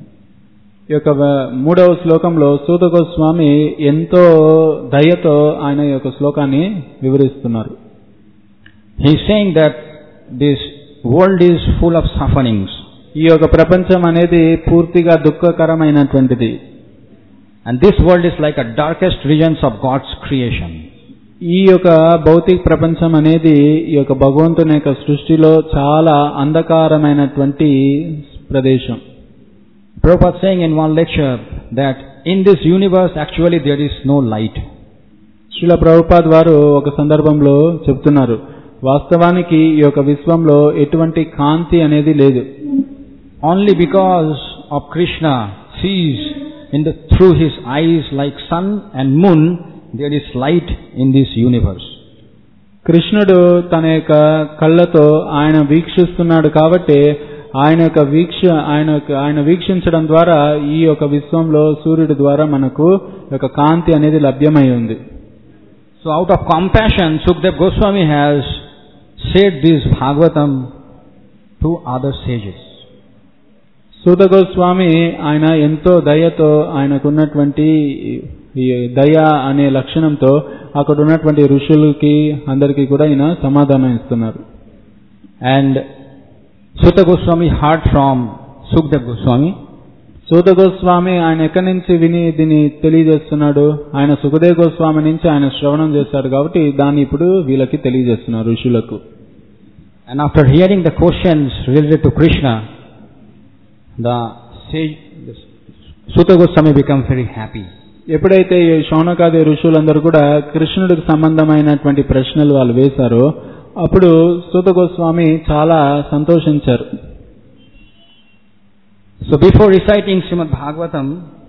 Speaker 3: ఈ యొక్క వ- మూడవ శ్లోకంలో సూత గోస్వామి ఎంతో దయతో ఆయన ఈ యొక్క శ్లోకాన్ని వివరిస్తున్నారు
Speaker 1: he is saying that this world is full of sufferings.
Speaker 3: ఈ యొక్క ప్రపంచం అనేది పూర్తిగా దుఃఖకరమైనటువంటిది
Speaker 1: And this world is like a darkest regions of God's creation.
Speaker 3: ఈ యొక్క భౌతిక ప్రపంచం అనేది ఈ యొక్క భగవంతుని యొక్క సృష్టిలో చాలా అంధకారమైనటువంటి ప్రదేశం
Speaker 1: Prabhupada saying in one lecture that in this universe actually there is no light.
Speaker 3: Srila Prabhupad వారు ఒక సందర్భంలో చెప్తున్నారు వాస్తవానికి ఈ యొక్క విశ్వంలో ఎటువంటి కాంతి అనేది లేదు
Speaker 1: Only because of Krishna sees in the, through his eyes like sun and moon, there is light in this universe.
Speaker 3: కృష్ణుడు తన యొక్క కళ్ళతో ఆయన వీక్షిస్తున్నాడు కాబట్టి ఆయన యొక్క వీక్ష ఆయన యొక్క ఆయన వీక్షించడం ద్వారా ఈ యొక్క విశ్వంలో సూర్యుడి ద్వారా మనకు ఒక కాంతి అనేది లభ్యమై ఉంది
Speaker 1: So out of compassion, Sukdev Goswami has said this Bhagavatam to other sages.
Speaker 3: సూత గోస్వామి ఆయన ఎంతో దయతో ఆయనకున్నటువంటి ఈ దయ అనే లక్షణంతో అక్కడ ఉన్నటువంటి ఋషులకి అందరికీ కూడా ఈయన సమాధానం ఇస్తున్నారు
Speaker 1: And Sutta Goswami heard from Sukdev Goswami
Speaker 3: సూత గోస్వామి ఆయన ఎక్కడి నుంచి విని దీన్ని తెలియజేస్తున్నాడు ఆయన సుఖదేవ్ గోస్వామి నుంచి ఆయన శ్రవణం చేశాడు కాబట్టి దాన్ని ఇప్పుడు వీళ్ళకి తెలియజేస్తున్నారు ఋషులకు
Speaker 1: and after hearing the questions related to Krishna, the sage, the Sutta Goswami become very happy.
Speaker 3: ఎప్పుడైతే ఈ శౌనకాది ఋషులందరూ కూడా కృష్ణుడికి సంబంధమైనటువంటి ప్రశ్నలు వాళ్ళు వేశారో అప్పుడు సూత గోస్వామి చాలా సంతోషించారు
Speaker 1: So before reciting Srimad Bhagavatam,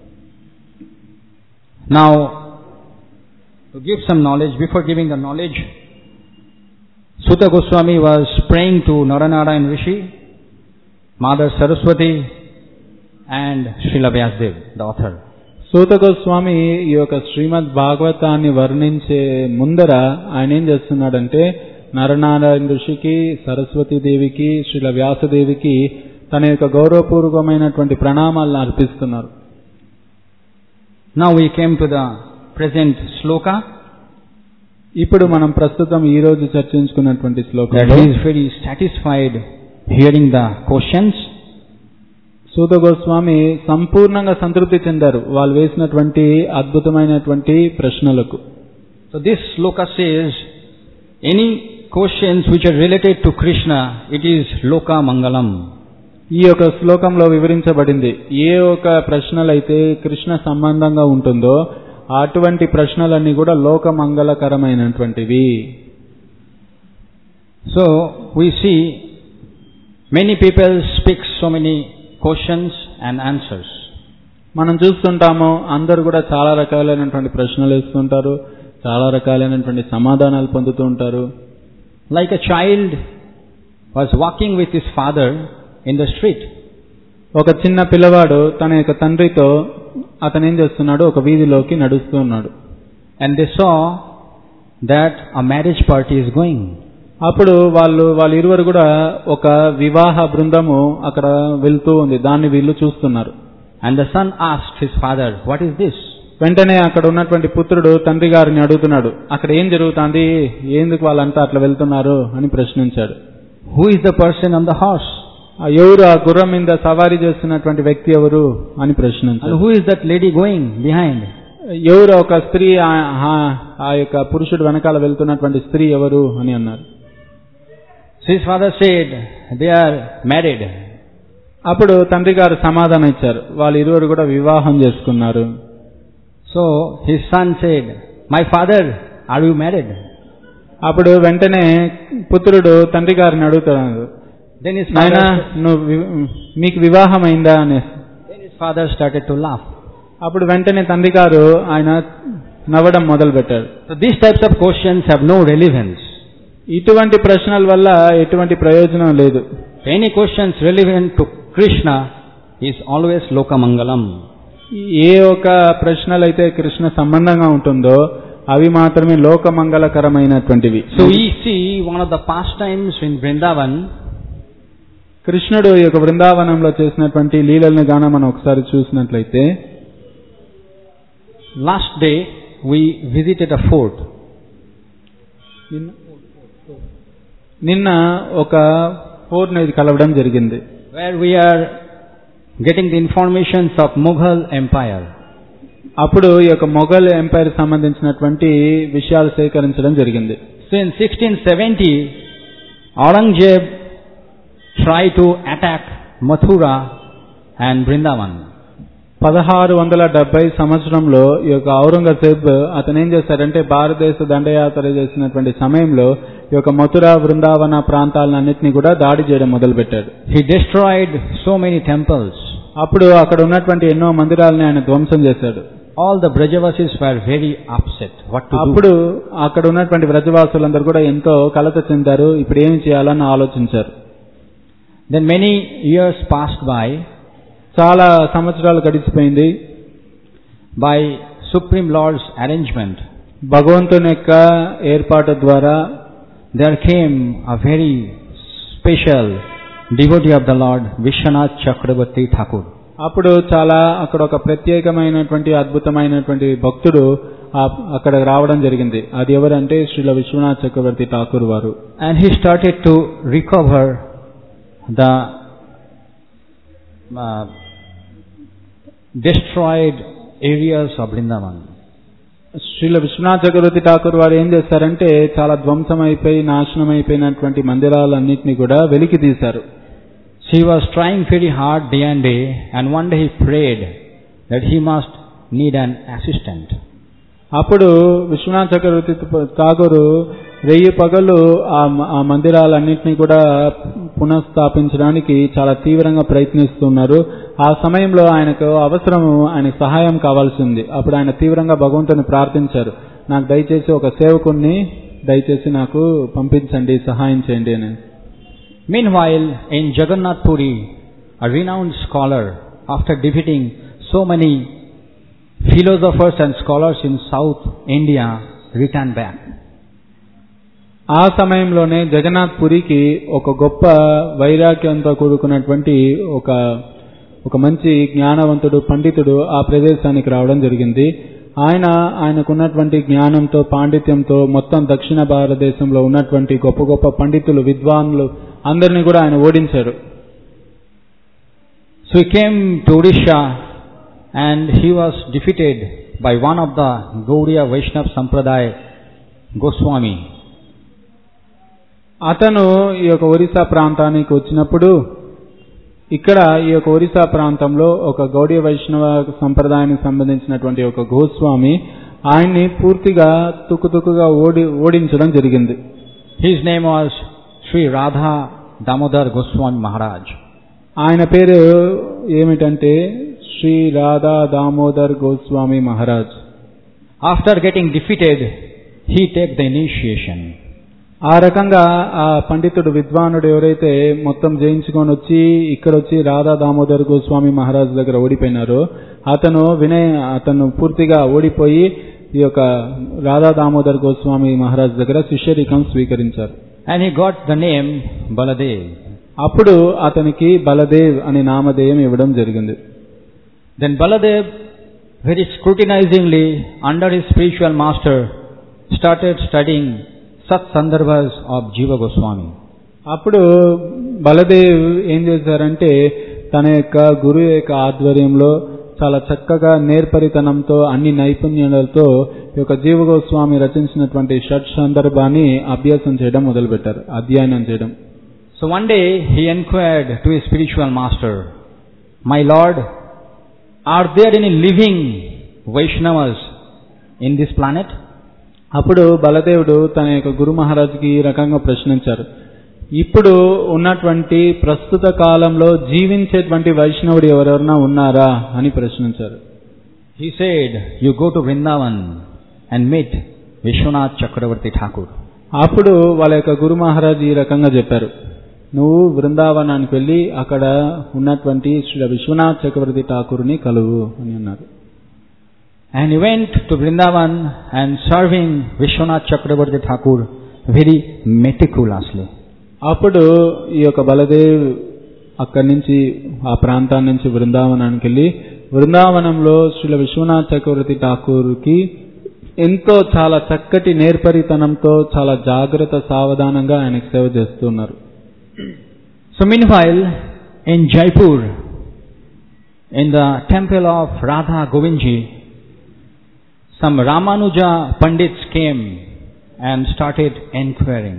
Speaker 1: now to give some knowledge, before giving the knowledge, Sutta Goswami was praying to Naranarayan Rishi, Mother Saraswati, and Srila Vyasdev, the author.
Speaker 3: సూత గోస్వామి ఈ యొక్క శ్రీమద్ భాగవతాన్ని వర్ణించే ముందర ఆయన ఏం చేస్తున్నాడంటే నరనారాయణ ఋషికి సరస్వతీదేవికి శ్రీల వ్యాసదేవికి తన యొక్క గౌరవపూర్వకమైనటువంటి ప్రణామాలను అర్పిస్తున్నారు
Speaker 1: Now we came to the present sloka
Speaker 3: ఇప్పుడు మనం ప్రస్తుతం ఈ రోజు చర్చించుకున్నటువంటి
Speaker 1: that
Speaker 3: శ్లోకంలో
Speaker 1: he is very satisfied hearing the questions
Speaker 3: సూత గోస్వామి సంపూర్ణంగా సంతృప్తి చెందారు వాళ్ళు వేసినటువంటి అద్భుతమైనటువంటి ప్రశ్నలకు
Speaker 1: So this sloka says, any questions which are related to Krishna, it is loka mangalam.
Speaker 3: ఈ యొక్క శ్లోకంలో వివరించబడింది ఏ ఒక ప్రశ్నలైతే కృష్ణ సంబంధంగా ఉంటుందో అటువంటి ప్రశ్నలన్నీ కూడా లోక మంగళకరమైనటువంటివి
Speaker 1: So we see many people speak so many questions and answers.
Speaker 3: మనం చూస్తుంటాము అందరు కూడా చాలా రకాలైనటువంటి ప్రశ్నలు వేస్తుంటారు చాలా రకాలైనటువంటి సమాధానాలు పొందుతూ ఉంటారు
Speaker 1: Like a child was walking with his father in the street.
Speaker 3: ఒక చిన్న పిల్లవాడు తన యొక్క తండ్రితో అతను ఏం చేస్తున్నాడు ఒక వీధిలోకి నడుస్తూ ఉన్నాడు
Speaker 1: And they saw that a marriage party is going.
Speaker 3: అప్పుడు వాళ్ళు వాళ్ళ ఇరువురు కూడా ఒక వివాహ బృందము అక్కడ వెళ్తూ ఉంది దాన్ని వీళ్ళు చూస్తున్నారు
Speaker 1: And the son asked his father, What is this?
Speaker 3: వెంటనే అక్కడ ఉన్నటువంటి పుత్రుడు తండ్రి గారిని అడుగుతున్నాడు అక్కడ ఏం జరుగుతుంది ఎందుకు వాళ్ళంతా అట్లా వెళ్తున్నారు అని ప్రశ్నించాడు
Speaker 1: Who is the person on the horse?
Speaker 3: ఆ ఎవరు ఆ గుర్రం మీద సవారీ చేస్తున్నటువంటి వ్యక్తి ఎవరు అని
Speaker 1: And
Speaker 3: ప్రశ్నించాడు
Speaker 1: who is that lady going behind?
Speaker 3: ఎవరు ఒక స్త్రీ ఆ- ఆ- ఆ యొక్క పురుషుడు వెనకాల వెళ్తున్నటువంటి స్త్రీ ఎవరు అని అన్నారు
Speaker 1: So his father said, They are married.
Speaker 3: అప్పుడు తండ్రి గారు సమాధానం ఇచ్చారు వాళ్ళు ఇరువురు కూడా వివాహం చేసుకున్నారు
Speaker 1: So his son said, My father, are you married?
Speaker 3: అప్పుడు వెంటనే పుత్రుడు తండ్రి గారిని అడుగుతున్నాడు
Speaker 1: Then his
Speaker 3: నాయన
Speaker 1: father,
Speaker 3: నువ్వు వి- మీకు వివాహం అయిందా అని
Speaker 1: then his father started to laugh.
Speaker 3: అప్పుడు వెంటనే తండ్రి గారు ఆయన నవ్వడం మొదలు పెట్టాడు
Speaker 1: So these types of questions have no relevance.
Speaker 3: ఇటువంటి ప్రశ్నల వల్ల ఎటువంటి ప్రయోజనం లేదు
Speaker 1: Any questions relevant to Krishna is always Lokamangalam.
Speaker 3: ఏ ఒక ప్రశ్నలైతే కృష్ణ సంబంధంగా ఉంటుందో అవి మాత్రమే లోకమంగళకరమైనటువంటివి
Speaker 1: So we see one of the pastimes in Vrindavan,
Speaker 3: కృష్ణుడు ఈ యొక్క బృందావనంలో చేసినటువంటి లీలలను గాన మనం ఒకసారి చూసినట్లయితే
Speaker 1: last day we visited a fort.
Speaker 3: నిన్న ఒక పూర్ణది కలవడం జరిగింది
Speaker 1: where we are getting the informations of Mughal Empire.
Speaker 3: అప్పుడు ఈ యొక్క మొఘల్ ఎంపైర్ సంబంధించినటువంటి విషయాలు సేకరించడం జరిగింది
Speaker 1: So in 1670, Aurangzeb tried to attack Mathura and Vrindavan.
Speaker 3: పదహారు వందల డెబ్బై సంవత్సరంలో ఈ యొక్క ఔరంగజేబ్ అతను ఏం చేశాడంటే భారతదేశ దండయాత్ర చేసినటువంటి సమయంలో ఈ యొక్క మథుర బృందావన ప్రాంతాలన్నింటినీ కూడా దాడి చేయడం మొదలుపెట్టాడు
Speaker 1: He destroyed so many temples.
Speaker 3: అప్పుడు అక్కడ ఉన్నటువంటి ఎన్నో మందిరాలని ఆయన ధ్వంసం చేశాడు
Speaker 1: All the Brajavasis were very upset. What to do?
Speaker 3: అప్పుడు అక్కడ ఉన్నటువంటి వ్రజవాసులందరూ కూడా ఎంతో కలత చెందారు ఇప్పుడు ఏం చేయాలని ఆలోచించారు
Speaker 1: Then many years passed by.
Speaker 3: చాలా సంవత్సరాలు గడిచిపోయింది
Speaker 1: By Supreme Lord's arrangement,
Speaker 3: భగవంతుని యొక్క ఏర్పాటు ద్వారా
Speaker 1: there came a very special devotee of the Lord, Vishwanath Chakrabarti Thakur.
Speaker 3: అప్పుడు చాలా అక్కడ ఒక ప్రత్యేకమైనటువంటి అద్భుతమైనటువంటి భక్తుడు ఆ- అక్కడ రావడం జరిగింది అది ఎవరంటే శ్రీల విశ్వనాథ్ చక్రవర్తి ఠాకూర్ వారు
Speaker 1: And he started to recover the uh, destroyed areas of Vrindavan.
Speaker 3: Srila Vishwanath చక్రవర్తి ఠాకూర్ వారు ఏం చేశారంటే చాలా ధ్వంసం అయిపోయి నాశనం అయిపోయినటువంటి మందిరాలన్నింటినీ కూడా వెలికి తీశారు
Speaker 1: He was trying very hard day and day, and one day he prayed that he must need an assistant.
Speaker 3: అప్పుడు విశ్వనాథ్ చక్రవర్తి ఠాగూరు వెయ్యి పగలు ఆ మ- ఆ మందిరాలన్నింటినీ కూడా పునఃస్థాపించడానికి చాలా తీవ్రంగా ప్రయత్నిస్తున్నారు ఆ సమయంలో ఆయనకు అవసరం ఆయన సహాయం కావాల్సింది అప్పుడు ఆయన తీవ్రంగా భగవంతుని ప్రార్థించారు నాకు దయచేసి ఒక సేవకుణ్ణి దయచేసి నాకు పంపించండి సహాయం చేయండి అని
Speaker 1: Meanwhile, in Jagannath Puri, a renowned scholar, after defeating so many philosophers and scholars in South India, returned back.
Speaker 3: ఆ సమయంలోనే జగన్నాథ్ పురికి ఒక గొప్ప వైరాగ్యంతో కూడుకున్నటువంటి ఒక ఒక మంచి జ్ఞానవంతుడు పండితుడు ఆ ప్రదేశానికి రావడం జరిగింది ఆయన ఆయనకున్నటువంటి జ్ఞానంతో పాండిత్యంతో మొత్తం దక్షిణ భారతదేశంలో ఉన్నటువంటి గొప్ప గొప్ప పండితులు విద్వాన్లు అందరినీ కూడా ఆయన ఓడించారు
Speaker 1: So he came to Odisha and he was defeated by one of the Gaudiya Vaishnava Sampradaya Goswami.
Speaker 3: అతను ఈ యొక్క ఒరిస్సా ప్రాంతానికి వచ్చినప్పుడు ఇక్కడ ఈ యొక్క ఒరిస్సా ప్రాంతంలో ఒక గౌడీయ వైష్ణవ సంప్రదాయానికి సంబంధించినటువంటి ఒక గోస్వామి ఆయన్ని పూర్తిగా తుక్కుతుక్కుగా ఓడి ఓడించడం జరిగింది
Speaker 1: His name was Sri Radha Damodar Goswami Maharaj.
Speaker 3: ఆయన పేరు ఏమిటంటే Shri Radha Damodar Goswami Maharaj
Speaker 1: After getting defeated, he took the initiation.
Speaker 3: ఆ రకంగా ఆ పండితుడు విద్వానుడు ఎవరైతే మొత్తం జయించుకొని వచ్చి ఇక్కడ వచ్చి రాధా దామోదర్ గోస్వామి మహారాజ్ దగ్గర ఓడిపోయినారో అతను వినయ అతను పూర్తిగా ఓడిపోయి ఈ యొక్క రాధా దామోదర్ గోస్వామి మహారాజ్ దగ్గర శిష్యరికం స్వీకరించారు
Speaker 1: And he got the name Baladev.
Speaker 3: అప్పుడు అతనికి బలదేవ్ అనే నామధేయం ఇవ్వడం జరిగింది
Speaker 1: Then Baladev, very scrutinizingly, under his spiritual master, started studying Sat Sandarbhas of Jiva Goswami.
Speaker 3: అప్పుడు బలదేవ్ ఏం చేశారంటే తన యొక్క గురువు యొక్క ఆధ్వర్యంలో చాలా చక్కగా నేర్పరితనంతో అన్ని నైపుణ్యాలతో ఈ యొక్క జీవగోస్వామి రచించినటువంటి షట్ సందర్భాన్ని అభ్యాసం చేయడం మొదలుపెట్టారు అధ్యయనం చేయడం
Speaker 1: So one day he inquired to his spiritual master, My Lord, are there any living Vaishnavas in this planet?
Speaker 3: అప్పుడు బలదేవుడు తన యొక్క గురు మహారాజుకి ఈ రకంగా ప్రశ్నించారు ఇప్పుడు ఉన్నటువంటి ప్రస్తుత కాలంలో జీవించేటువంటి వైష్ణవుడు ఎవరెవరైనా ఉన్నారా అని ప్రశ్నించారు
Speaker 1: He said, You go to Vrindavan and meet Vishwanath Chakravarti Thakur.
Speaker 3: అప్పుడు వాళ్ళ యొక్క గురు మహారాజ్ ఈ రకంగా చెప్పారు నువ్వు బృందావనానికి వెళ్ళి అక్కడ ఉన్నటువంటి శ్రీ విశ్వనాథ్ చక్రవర్తి ఠాకూర్ని కలువు అని అన్నారు
Speaker 1: And he went to Vrindavan and serving Vishwanath Chakravarti Thakur very meticulously.
Speaker 3: అప్పుడు ఈ యొక్క బలదేవ్ అక్కడి నుంచి ఆ ప్రాంతాన్ని నుంచి బృందావనానికి వెళ్ళి బృందావనంలో శ్రీ విశ్వనాథ్ చక్రవర్తి ఠాకూర్కి ఎంతో చాలా చక్కటి నేర్పరితనంతో చాలా జాగ్రత్త సావధానంగా ఆయనకు సేవ చేస్తున్నారు
Speaker 1: So meanwhile, in Jaipur, in the temple of Radha Govindji, some Ramanuja Pandits came and started inquiring.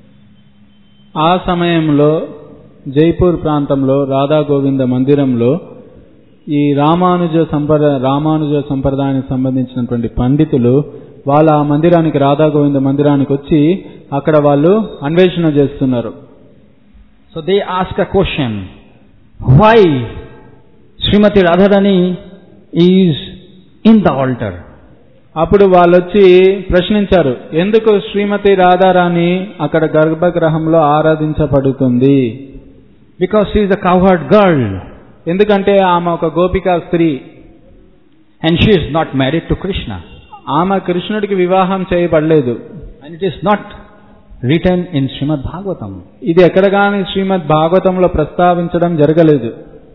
Speaker 3: ఆ సమయంలో జైపూర్ ప్రాంతంలో రాధా గోవింద మందిరంలో ఈ రామానుజ సంప్రద రామానుజ సంప్రదాయానికి సంబంధించినటువంటి పండితులు వాళ్ళ ఆ మందిరానికి రాధా గోవింద మందిరానికి వచ్చి అక్కడ వాళ్ళు అన్వేషణ చేస్తున్నారు
Speaker 1: So they ask a question, why Srimati Radharani is in the altar?
Speaker 3: అప్పుడు వాళ్ళు వచ్చి ప్రశ్నించారు ఎందుకు శ్రీమతి రాధారాణి అక్కడ గర్భగృహంలో ఆరాధించబడుతుంది
Speaker 1: Because she is a cowherd girl
Speaker 3: ఎందుకంటే ఆమె ఒక గోపికా స్త్రీ
Speaker 1: and she is not married to Krishna.
Speaker 3: ఆమె కృష్ణుడికి వివాహం చేయబడలేదు
Speaker 1: And it is not written in Srimad Bhagavatam.
Speaker 3: ఇది ఎక్కడ కానీ శ్రీమద్ భాగవతంలో ప్రస్తావించడం జరగలేదు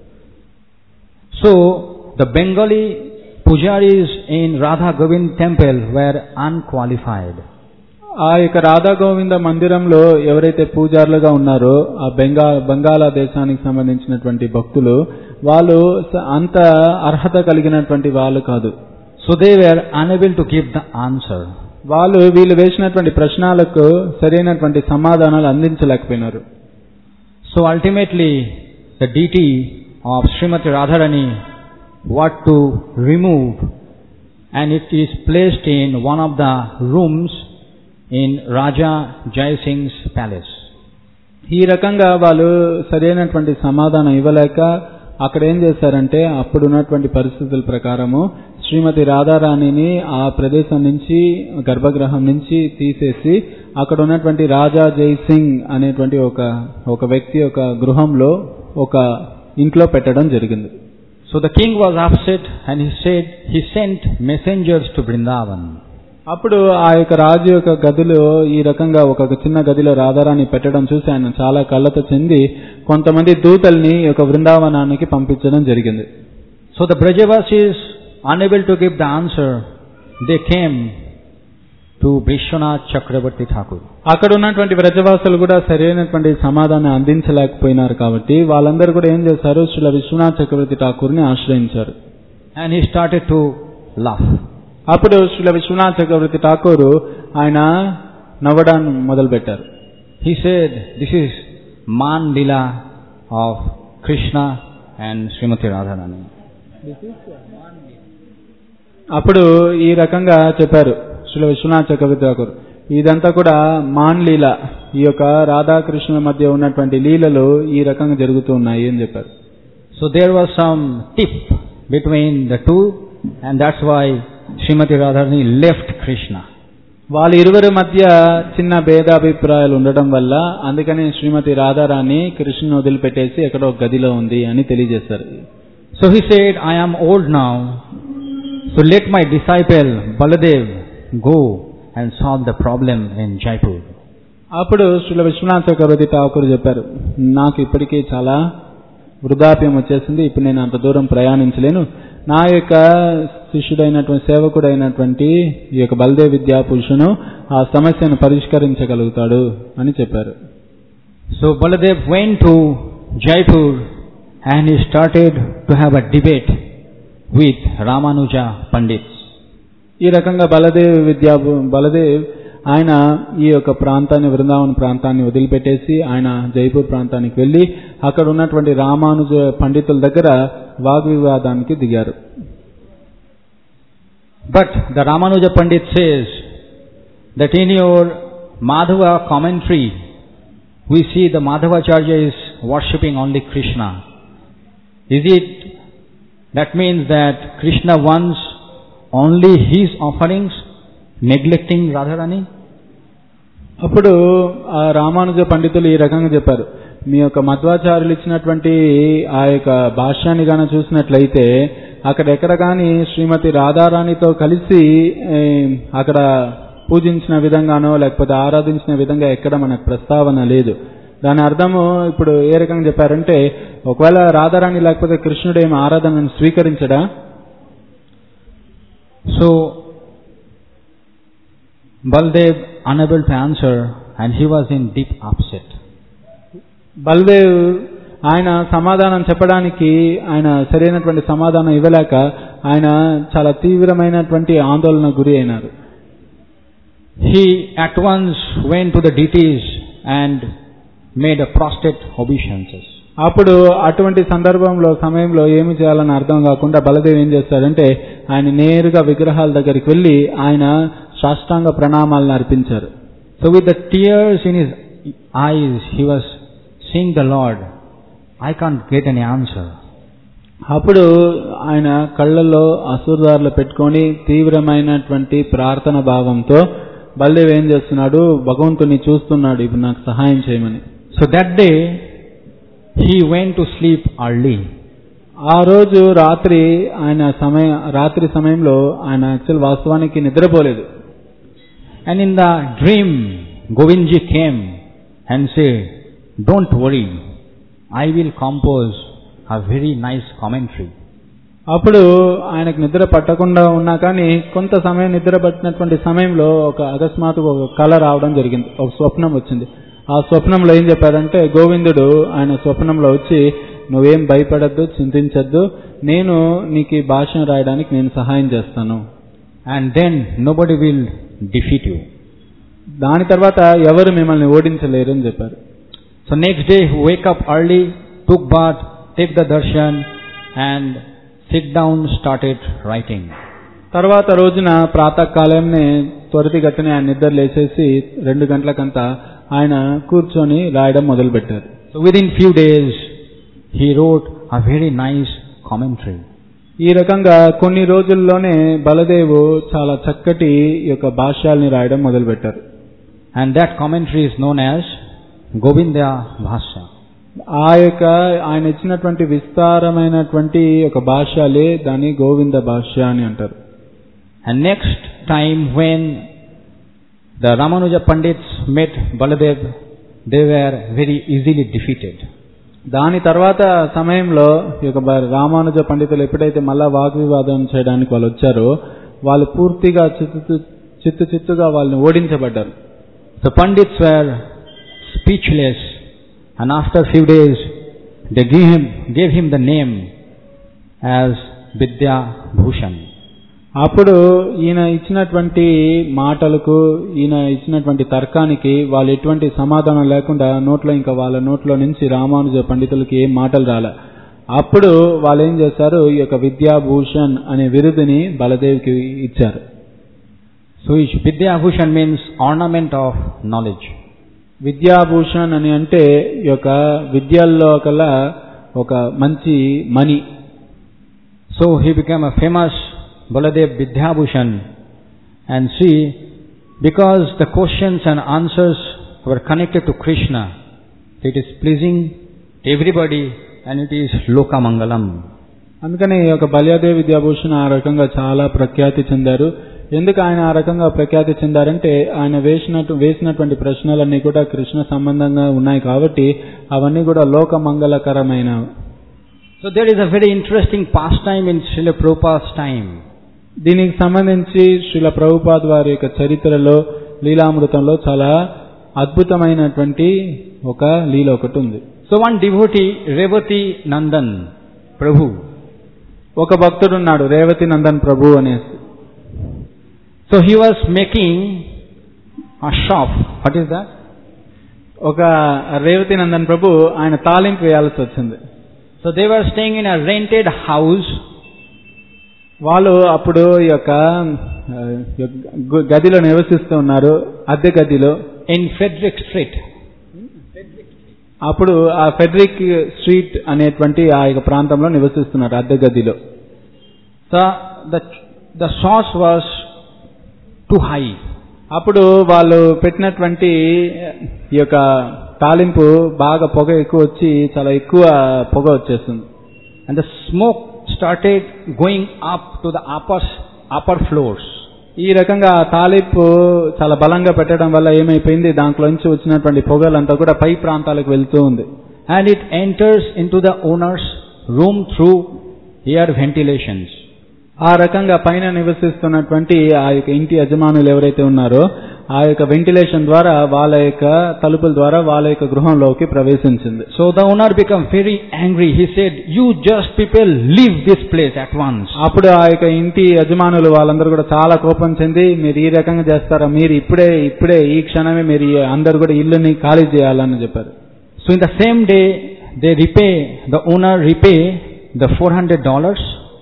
Speaker 1: So the Bengali pujaris in Radha Govind temple were unqualified.
Speaker 3: ఆ యొక్క రాధా గోవింద మందిరంలో ఎవరైతే పూజారులుగా ఉన్నారో ఆ బెంగా బంగాళా దేశానికి సంబంధించినటువంటి భక్తులు వాళ్ళు స- అంత అర్హత కలిగినటువంటి వాళ్ళు కాదు
Speaker 1: So they were unable to give the answer.
Speaker 3: వాళ్ళు వీళ్ళు వేసినటువంటి ప్రశ్నలకు సరైనటువంటి సమాధానాలు అందించలేకపోయినారు
Speaker 1: So ultimately the deity of Srimati Radharani what to remove and it is placed in one of the rooms in Raja Jai Singh's palace.
Speaker 3: ఈ రకంగా వాళ్ళు సరైనటువంటి సమాధానం ఇవ్వలేక అక్కడ ఏం చేశారంటే అప్పుడు ఉన్నటువంటి పరిస్థితుల ప్రకారము శ్రీమతి రాధారాణిని ఆ ప్రదేశం నుంచి గర్భగృహం నుంచి తీసేసి అక్కడ ఉన్నటువంటి రాజా జై సింగ్ అనేటువంటి ఒక ఒక వ్యక్తి ఒక గృహంలో ఒక ఇంట్లో పెట్టడం జరిగింది
Speaker 1: So the king was upset and he said, he sent messengers to Vrindavan.
Speaker 3: అప్పుడు ఆ యొక్క రాజు యొక్క గదిలో ఈ రకంగా ఒక చిన్న గదిలో రాధారాణి పెట్టడం చూసి ఆయన చాలా కళ్ళతో చెంది కొంతమంది దూతల్ని ఈ యొక్క బృందావనానికి పంపించడం జరిగింది
Speaker 1: So the Brajavasis, unable to give the answer, they came to Vishwanath Chakravarti Thakur.
Speaker 3: అక్కడ ఉన్నటువంటి వ్రజవాసులు కూడా సరైనటువంటి సమాధానం అందించలేకపోయినారు కాబట్టి వాళ్ళందరూ కూడా ఏం చేశారు శ్రీల విశ్వనాథ్ చక్రవర్తి ఠాకూర్ని ఆశ్రయించారు
Speaker 1: And he started to laugh.
Speaker 3: అప్పుడు శ్రీల విశ్వనాథ్ చక్రవర్తి ఠాకూరు ఆయన నవ్వడాన్ని మొదలుపెట్టారు
Speaker 1: He said, this is Man Lila of Krishna and Srimati Radharani.
Speaker 3: అప్పుడు ఈ రకంగా చెప్పారు శ్రీల విశ్వనాథ్ చక్రవర్తి ఠాకూర్ ఇదంతా కూడా మాన్ లీల ఈ యొక్క రాధాకృష్ణుల మధ్య ఉన్నటువంటి లీలలు ఈ రకంగా జరుగుతూ ఉన్నాయి అని చెప్పారు
Speaker 1: So there was some tip between the two and that's why Srimati Radharani left Krishna.
Speaker 3: వాళ్ళ ఇరువురి మధ్య చిన్న భేదాభిప్రాయాలు ఉండడం వల్ల అందుకని శ్రీమతి రాధారాణి కృష్ణను వదిలిపెట్టేసి ఎక్కడో ఒక గదిలో ఉంది అని తెలియజేశారు
Speaker 1: So he said, I am old now, so let my disciple Baladev go and solve the problem in Jaipur.
Speaker 3: అప్పుడు శ్రీల విశ్వనాథ్ చక్రవర్తి ఠాకూర్ చెప్పారు నాకు ఇప్పటికీ చాలా వృద్ధాప్యం వచ్చేసింది ఇప్పుడు నేను అంత దూరం ప్రయాణించలేను నా యొక్క శిష్యుడైనటువంటి సేవకుడైనటువంటి ఈ యొక్క బలదేవ్ విద్యా పురుషును ఆ సమస్యను పరిష్కరించగలుగుతాడు అని చెప్పారు
Speaker 1: So Baladev went to Jaipur and he started to have a debate with Ramanuja Pandits.
Speaker 3: ఈ రకంగా బలదేవ్ విద్యా బలదేవ్ ఆయన ఈ యొక్క ప్రాంతాన్ని బృందావన ప్రాంతాన్ని వదిలిపెట్టేసి ఆయన జైపూర్ ప్రాంతానికి వెళ్లి అక్కడ ఉన్నటువంటి రామానుజ పండితుల దగ్గర వాగ్వివాదానికి దిగారు
Speaker 1: But the Ramanuja Pandit says that in your Madhava commentary, we see the Madhavacharya is worshipping only Krishna. Is it, that means that Krishna wants only his offerings, neglecting Radharani?
Speaker 3: అప్పుడు ఆ రామానుజ పండితులు ఈ రకంగా చెప్పారు మీ యొక్క మధ్వాచార్యులు ఇచ్చినటువంటి ఆ యొక్క భాష్యాన్ని గాన చూసినట్లయితే అక్కడ ఎక్కడ కానీ శ్రీమతి రాధారాణితో కలిసి ఏ, అక్కడ పూజించిన విధంగానో లేకపోతే ఆరాధించిన విధంగా ఎక్కడ మనకు ప్రస్తావన లేదు దాని అర్థము ఇప్పుడు ఏ రకంగా చెప్పారంటే ఒకవేళ రాధారాణి లేకపోతే కృష్ణుడు ఏమి ఆరాధనను స్వీకరించడా
Speaker 1: So, Baldev unable to answer and he was in deep upset.
Speaker 3: Baldev ఆయన సమాధానం చెప్పడానికి ఆయన సరైనటువంటి సమాధానం ఇవ్వలేక ఆయన చాలా తీవ్రమైనటువంటి ఆందోళన గురి అయినారు
Speaker 1: He at once went to the deities and made a prostate obeisances.
Speaker 3: అప్పుడు అటువంటి సందర్భంలో సమయంలో ఏమి చేయాలని అర్థం కాకుండా బలదేవ్ ఏం చేస్తాడంటే ఆయన నేరుగా విగ్రహాల దగ్గరికి వెళ్ళి ఆయన సాష్టాంగ ప్రణామాలను అర్పించారు
Speaker 1: So with the tears in his eyes, he was seeing the Lord. I can't get any answer.
Speaker 3: అప్పుడు ఆయన కళ్ళల్లో అసురదారులు పెట్టుకొని తీవ్రమైనటువంటి ప్రార్థన భావంతో బల్దేవ్ ఏం చేస్తున్నాడు భగవంతుని చూస్తున్నాడు ఇప్పుడు నాకు సహాయం చేయమని
Speaker 1: So that day, he went to sleep early.
Speaker 3: ఆ రోజు రాత్రి ఆయన సమయ రాత్రి సమయంలో ఆయన యాక్చువల్ వాస్తవానికి నిద్రపోలేదు
Speaker 1: And in the dream, Govindji came and said, Don't worry, I will compose a very nice commentary.
Speaker 3: అప్పుడు ఆయనకు నిద్ర పట్టకుండా ఉన్నా కానీ కొంత సమయం నిద్ర పట్టినటువంటి సమయంలో ఒక అకస్మాత్తు ఒక కళ రావడం జరిగింది ఒక స్వప్నం వచ్చింది ఆ స్వప్నంలో ఏం చెప్పారంటే గోవిందుడు ఆయన స్వప్నంలో వచ్చి నువ్వేం భయపడద్దు చింతించద్దు నేను నీకు ఈ భాషను రాయడానికి నేను సహాయం చేస్తాను
Speaker 1: And then nobody will defeat you.
Speaker 3: దాని తర్వాత ఎవరు మిమ్మల్ని ఓడించలేరు అని చెప్పారు
Speaker 1: So next day, he wake up early took bath, take the darshan, and sit down, started writing.
Speaker 3: తర్వాత రోజున ప్రాతకాలంనే త్వరితగతిని ఆయన నిద్ర లేచేసి రెండు గంటలకంతా ఆయన కూర్చొని రాయడం మొదలుపెట్టారు
Speaker 1: So within few days, he wrote a very nice commentary.
Speaker 3: ఈ రకంగా కొన్ని రోజుల్లోనే బలదేవు చాలా చక్కటి ఈ యొక్క భాష్యాల్ని రాయడం మొదలుపెట్టారు
Speaker 1: And that commentary is known as Govinda Bhasya.
Speaker 3: ఆ యొక్క ఆయన ఇచ్చినటువంటి విస్తారమైనటువంటి ఒక భాష్యాలే దాన్ని గోవింద భాష్య అని అంటారు
Speaker 1: And next time when the Ramanuja Pandits met Baladev, they were very easily defeated.
Speaker 3: దాని తర్వాత సమయంలో ఈ యొక్క బ- రామానుజ పండితులు ఎప్పుడైతే మళ్ళా వాగ్వివాదం చేయడానికి వాళ్ళు వచ్చారో వాళ్ళు పూర్తిగా చిత్తు చిత్తు చిత్తుగా వాళ్ళని ఓడించబడ్డారు
Speaker 1: The Pandits were speechless and after few days they gave him, gave him the name as Vidya Bhushan.
Speaker 3: అప్పుడు ఈయన ఇచ్చినటువంటి మాటలకు ఈయన ఇచ్చినటువంటి తర్కానికి వాళ్ళు ఎటువంటి సమాధానం లేకుండా నోట్లో ఇంకా వాళ్ళ నోట్లో నుంచి రామానుజ పండితులకి ఏం మాటలు రాలే అప్పుడు వాళ్ళు ఏం చేశారు ఈ యొక్క విద్యాభూషణ్ అనే బిరుదుని బలదేవికి ఇచ్చారు
Speaker 1: So each Vidya Bhushan means ornament of knowledge.
Speaker 3: Vidyabhushan అని అంటే ఈ యొక్క విద్యల్లో కల్లా ఒక మంచి మణి
Speaker 1: So he became a famous Baladev Vidyabhushan and see because the questions and answers were connected to Krishna, it is pleasing to everybody and it is Lokamangalam.
Speaker 3: అందుకని ఈ యొక్క బల్యాదేవి విద్యాభూషణ్ ఆ రకంగా చాలా ప్రఖ్యాతి చెందారు ఎందుకు ఆయన ఆ రకంగా ప్రఖ్యాతి చెందారంటే ఆయన వేసినట్టు వేసినటువంటి ప్రశ్నలన్నీ కూడా కృష్ణ సంబంధంగా ఉన్నాయి కాబట్టి అవన్నీ కూడా లోక మంగళకరమైన
Speaker 1: So there is a very interesting pastime in Srila Prabhupada's time.
Speaker 3: దీనికి సంబంధించి శ్రీల ప్రభుపాద్ వారి యొక్క చరిత్రలో లీలామృతంలో చాలా అద్భుతమైనటువంటి ఒక లీల ఒకటి ఉంది
Speaker 1: So one devotee, Revati Nandan, Prabhu,
Speaker 3: ఒక భక్తుడు ఉన్నాడు రేవతి నందన్ ప్రభు అనేసి
Speaker 1: so he was making a shop. What is that?
Speaker 3: ఒక రేవతి నందన్ ప్రభు ఆయన తాలింపు వేయాల్సి వచ్చింది
Speaker 1: So they were staying in a rented house
Speaker 3: వాళ్ళు అప్పుడు ఈ యొక్క ఆ, ఈ యొక్క గు- గదిలో నివసిస్తూ ఉన్నారు అద్దె గదిలో
Speaker 1: in Frederick Street.
Speaker 3: అప్పుడు ఆ ఫెడరిక్ స్ట్రీట్ అనేటువంటి ఆ యొక్క ప్రాంతంలో నివసిస్తున్నారు అద్దె గదిలో
Speaker 1: So the, the sauce was too high.
Speaker 3: అప్పుడు వాళ్ళు పెట్టినటువంటి ఈ యొక్క తాలింపు బాగా పొగ ఎక్కువ వచ్చి చాలా ఎక్కువ పొగ వచ్చేస్తుంది
Speaker 1: And the smoke started going up to the upper, upper floors.
Speaker 3: ఈ రకంగా ఆ తాలింపు చాలా బలంగా పెట్టడం వల్ల ఏమైపోయింది దాంట్లోంచి వచ్చినటువంటి పొగలంతా కూడా పై ప్రాంతాలకు వెళ్తూ ఉంది
Speaker 1: And it enters into the owner's room through air ventilations.
Speaker 3: ఆ రకంగా పైన నివసిస్తున్నటువంటి ఆ యొక్క ఇంటి యజమానులు ఎవరైతే ఉన్నారో ఆ యొక్క వెంటిలేషన్ ద్వారా వాళ్ళ యొక్క తలుపుల ద్వారా వాళ్ళ యొక్క గృహంలోకి ప్రవేశించింది
Speaker 1: So the owner became very angry. He said, you just people leave this place at once.
Speaker 3: అప్పుడు ఆ యొక్క ఇంటి యజమానులు వాళ్ళందరూ కూడా చాలా కోపం చెంది మీరు ఈ రకంగా చేస్తారా మీరు ఇప్పుడే ఇప్పుడే ఈ క్షణమే మీరు ఈ అందరూ కూడా ఇల్లుని ఖాళీ చేయాలని చెప్పారు
Speaker 1: So in the same day, they repay, the owner repay the $400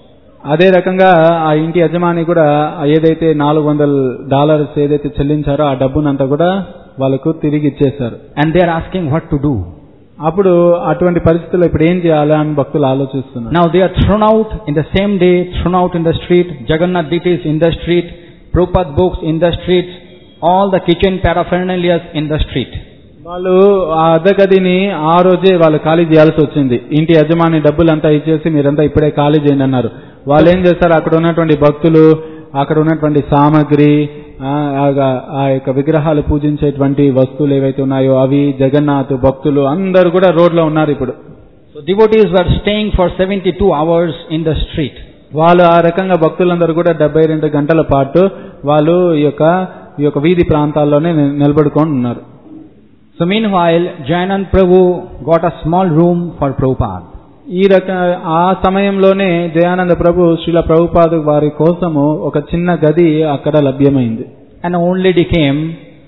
Speaker 3: అదే రకంగా ఆ ఇంటి యజమాని కూడా ఆ ఏదైతే నాలుగు వందల డాలర్స్ ఏదైతే చెల్లించారో ఆ డబ్బునంతా కూడా వాళ్ళకు తిరిగి ఇచ్చేశారు
Speaker 1: and they are asking what to do.
Speaker 3: అప్పుడు అటువంటి పరిస్థితుల్లో ఇప్పుడు ఏం చేయాలి అని భక్తులు ఆలోచిస్తున్నారు
Speaker 1: Now they are thrown out in the same day, thrown out in the street, Jagannath deities in the street, Prabhupada books in the streets, all the kitchen paraphernalia in the street.
Speaker 3: వాళ్ళు ఆ అద్దె గదిని ఆ రోజే వాళ్ళు ఖాళీ చేయాల్సి వచ్చింది ఇంటి యజమాని డబ్బులంతా ఇచ్చేసి మీరంతా ఇప్పుడే ఖాళీ చేయండి అన్నారు వాళ్ళు ఏం చేస్తారు అక్కడ ఉన్నటువంటి భక్తులు అక్కడ ఉన్నటువంటి సామాగ్రి ఆ, ఆ- ఆ యొక్క విగ్రహాలు పూజించేటువంటి వస్తువులు ఏవైతే ఉన్నాయో అవి జగన్నాథ్ భక్తులు అందరూ కూడా రోడ్లో ఉన్నారు ఇప్పుడు
Speaker 1: So devotees were staying for 72 hours in the street.
Speaker 3: వాళ్ళు ఆ రకంగా భక్తులందరూ కూడా డెబ్బై రెండు గంటల పాటు వాళ్ళు ఈ యొక్క ఈ యొక్క వీధి ప్రాంతాల్లోనే ని- నిలబడుకొని ఉన్నారు
Speaker 1: So meanwhile, Jayanand Prabhu got a small room for Prabhupada.
Speaker 3: ఈ రక ఆ సమయంలోనే జయానంద ప్రభు శ్రీల ప్రభుపాద వారి కోసము ఒక చిన్న గది అక్కడ లభ్యమైంది
Speaker 1: And an old lady came.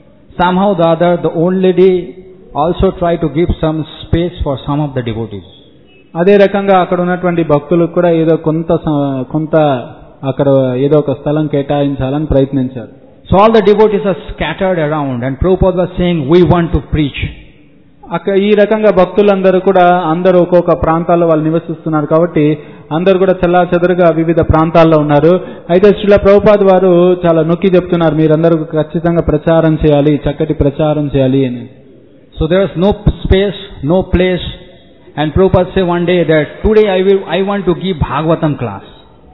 Speaker 1: Somehow the other, the old lady also tried to give some space for some of the devotees.
Speaker 3: అదే రకంగా అక్కడ ఉన్నటువంటి భక్తులకు కూడా ఏదో కొంత స- కొంత అక్కడ ఏదో ఒక స్థలం కేటాయించాలని ప్రయత్నించారు
Speaker 1: So all the devotees are scattered around and Prabhupada was saying, we want to preach.
Speaker 3: అక్కడ ఈ రకంగా భక్తులందరూ కూడా అందరూ ఒక్కొక్క ప్రాంతాల్లో వాళ్ళు నివసిస్తున్నారు కాబట్టి అందరూ కూడా చల్లా చెదరుగా వివిధ ప్రాంతాల్లో ఉన్నారు అయితే శ్రీల ప్రభుపాద్ వారు చాలా నొక్కి చెప్తున్నారు మీరందరూ ఖచ్చితంగా ప్రచారం చేయాలి చక్కటి ప్రచారం చేయాలి అని
Speaker 1: So there was no space, no place. And Prabhupada said one day that today I will, I want to give Bhagavatam class.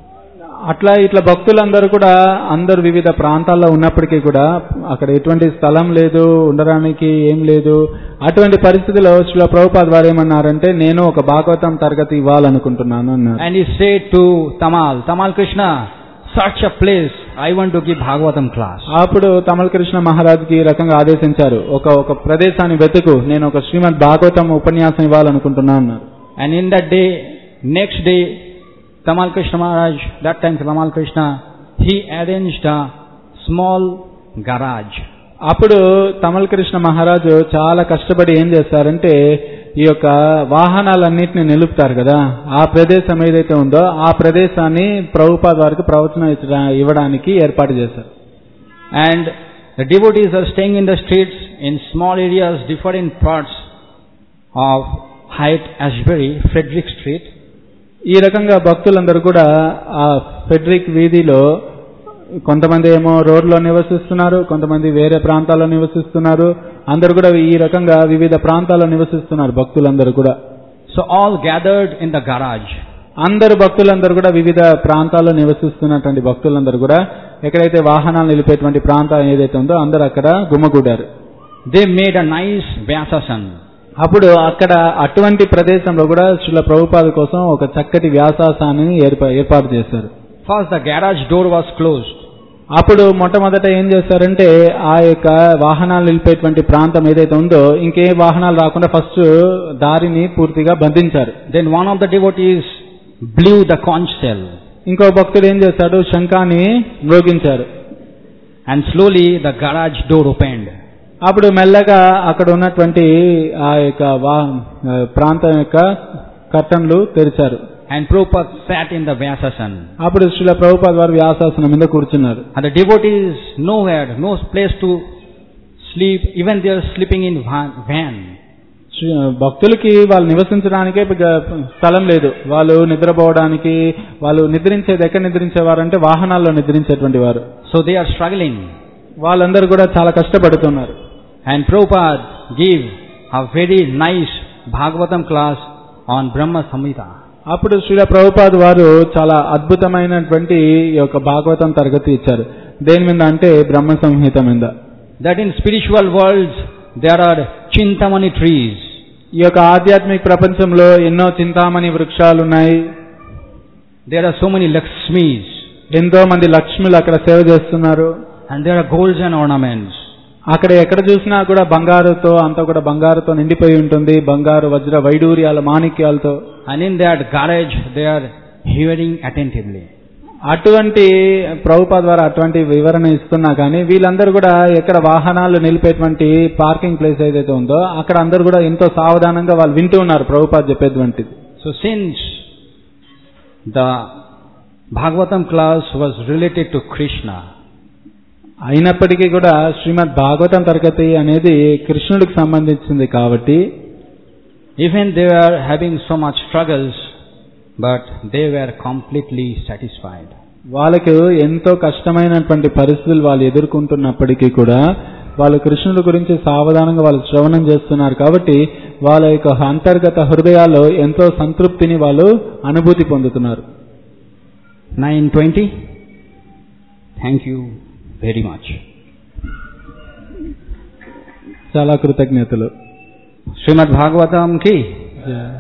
Speaker 3: అట్లా ఇట్లా భక్తులందరూ కూడా అందరు వివిధ ప్రాంతాల్లో ఉన్నప్పటికీ కూడా అక్కడ ఎటువంటి స్థలం లేదు ఉండడానికి ఏం లేదు అటువంటి పరిస్థితిలో శ్రీల ప్రభుపాద్ వారు ఏమన్నారంటే నేను ఒక భాగవతం తరగతి ఇవ్వాలనుకుంటున్నాను అన్నారు
Speaker 1: And he said to Tamal, Tamal Krishna, search a place. I want to give Bhagavatam class.
Speaker 3: అప్పుడు తమల్ కృష్ణ మహారాజ్కి ఈ రకంగా ఆదేశించారు ఒక ఒక ప్రదేశాన్ని వెతుకు నేను ఒక శ్రీమద్ భాగవతం ఉపన్యాసం ఇవ్వాలనుకుంటున్నా అన్నారు
Speaker 1: And in that day, next day, Tamal Krishna Maharaj, that time Tamal Krishna, he arranged a small garage.
Speaker 3: అప్పుడు తమల్ కృష్ణ మహారాజు చాలా కష్టపడి ఏం చేస్తారంటే ఈ యొక్క వాహనాలన్నింటినీ నిలుపుతారు కదా ఆ ప్రదేశం ఏదైతే ఉందో ఆ ప్రదేశాన్ని ప్రభుపాద్ వారికి ప్రవచనం ఇచ్చడా- ఇవ్వడానికి ఏర్పాటు చేశారు
Speaker 1: And the devotees are staying in the streets in small areas, different parts of Hyatt Ashbury, Frederick Street.
Speaker 3: ఈ రకంగా భక్తులందరూ కూడా ఆ ఫెడ్రిక్ వీధిలో కొంతమంది ఏమో రోడ్లో నివసిస్తున్నారు కొంతమంది వేరే ప్రాంతాల్లో నివసిస్తున్నారు అందరూ కూడా ఈ రకంగా వివిధ ప్రాంతాల్లో నివసిస్తున్నారు భక్తులందరూ కూడా
Speaker 1: So all gathered in the garage.
Speaker 3: అందరు భక్తులందరూ కూడా వివిధ ప్రాంతాల్లో నివసిస్తున్నటువంటి భక్తులందరూ కూడా ఎక్కడైతే వాహనాలు నిలిపేటువంటి ప్రాంతం ఏదైతే ఉందో అందరూ అక్కడ గుమ్మగూడారు
Speaker 1: They made a nice Vyasasan.
Speaker 3: అప్పుడు అక్కడ అటువంటి ప్రదేశంలో కూడా శ్రీల ప్రభుపాద కోసం ఒక చక్కటి వ్యాసాసాన్ని ఏర్పా- ఏర్పాటు చేశారు
Speaker 1: First the garage door was closed.
Speaker 3: అప్పుడు మొట్టమొదట ఏం చేశారంటే ఆ యొక్క వాహనాలు నిలిపేటువంటి ప్రాంతం ఏదైతే ఉందో ఇంకే వాహనాలు రాకుండా ఫస్ట్ దారిని పూర్తిగా బంధించారు
Speaker 1: Then one of the devotees blew the conch shell.
Speaker 3: ఇంకో భక్తుడు ఏం చేశాడు శంఖాన్ని మ్రోగించారు
Speaker 1: And slowly the garage door opened.
Speaker 3: అప్పుడు మెల్లగా అక్కడ ఉన్నటువంటి ఆ యొక్క వా ఆ ప్రాంతం యొక్క కర్టన్లు తెరిచారు
Speaker 1: And Prabhupada sat in the Vyasasan.
Speaker 3: అప్పుడు శ్రీల ప్రభుపాద్ వారు వ్యాసాసనం మీద కూర్చున్నారు
Speaker 1: And the devotees nowhere, no place to sleep. Even they are sleeping in van. van.
Speaker 3: Shri- భక్తులకి వాళ్ళు నివసించడానికే పెద్ద స్థలం లేదు వాళ్ళు నిద్రపోవడానికి వాళ్ళు నిద్రించేది ఎక్కడ నిద్రించేవారంటే వాహనాల్లో నిద్రించేటువంటి వారు
Speaker 1: So they are struggling.
Speaker 3: వాళ్ళందరూ కూడా చాలా కష్టపడుతున్నారు
Speaker 1: And Prabhupada gave a very nice Bhagavatam class on Brahma Samhita.
Speaker 3: అప్పుడు శ్రీల ప్రభుపాద్ వారు చాలా అద్భుతమైనటువంటి ఈ యొక్క భాగవతం తరగతి ఇచ్చారు దేని మీద అంటే బ్రహ్మ సంహిత మీద
Speaker 1: That in spiritual worlds there are Chintamani trees.
Speaker 3: ఈ యొక్క ఆధ్యాత్మిక ప్రపంచంలో ఎన్నో చింతామణి వృక్షాలు ఉన్నాయి
Speaker 1: There are so many Lakshmis.
Speaker 3: ఎంతో మంది లక్ష్ములు అక్కడ సేవ చేస్తున్నారు
Speaker 1: And there are golds and ornaments.
Speaker 3: అక్కడ ఎక్కడ చూసినా కూడా బంగారుతో అంతా కూడా బంగారుతో నిండిపోయి ఉంటుంది బంగారు వజ్ర వైడూర్యాల మాణిక్యాలతో
Speaker 1: And in that garage they are hearing attentively.
Speaker 3: అటువంటి ప్రభుపాద ద్వారా అటువంటి వివరణ ఇస్తున్నా కానీ వీళ్ళందరూ కూడా ఎక్కడ వాహనాలు నిలిపేటువంటి పార్కింగ్ ప్లేస్ ఏదైతే ఉందో అక్కడ అందరూ కూడా ఎంతో సావధానంగా వాళ్ళు వింటూ ఉన్నారు Prabhupada చెప్పేటువంటిది
Speaker 1: So since the Bhagavatam class was related to Krishna,
Speaker 3: అయినప్పటికీ కూడా శ్రీమద్ భాగవతం తరగతి అనేది కృష్ణుడికి సంబంధించింది కాబట్టి
Speaker 1: even they were having so much struggles, but they were completely satisfied.
Speaker 3: వాళ్ళకు ఎంతో కష్టమైనటువంటి పరిస్థితులు వాళ్ళు ఎదుర్కొంటున్నప్పటికీ కూడా వాళ్ళు కృష్ణుడి గురించి సావధానంగా వాళ్ళు శ్రవణం చేస్తున్నారు కాబట్టి వాళ్ళ యొక్క అంతర్గత హృదయాల్లో ఎంతో సంతృప్తిని వాళ్ళు అనుభూతి పొందుతున్నారు
Speaker 1: 920. Thank you very much.
Speaker 3: చాలా కృతజ్ఞతలు
Speaker 1: Srimad Bhagavatam ki
Speaker 3: జయ.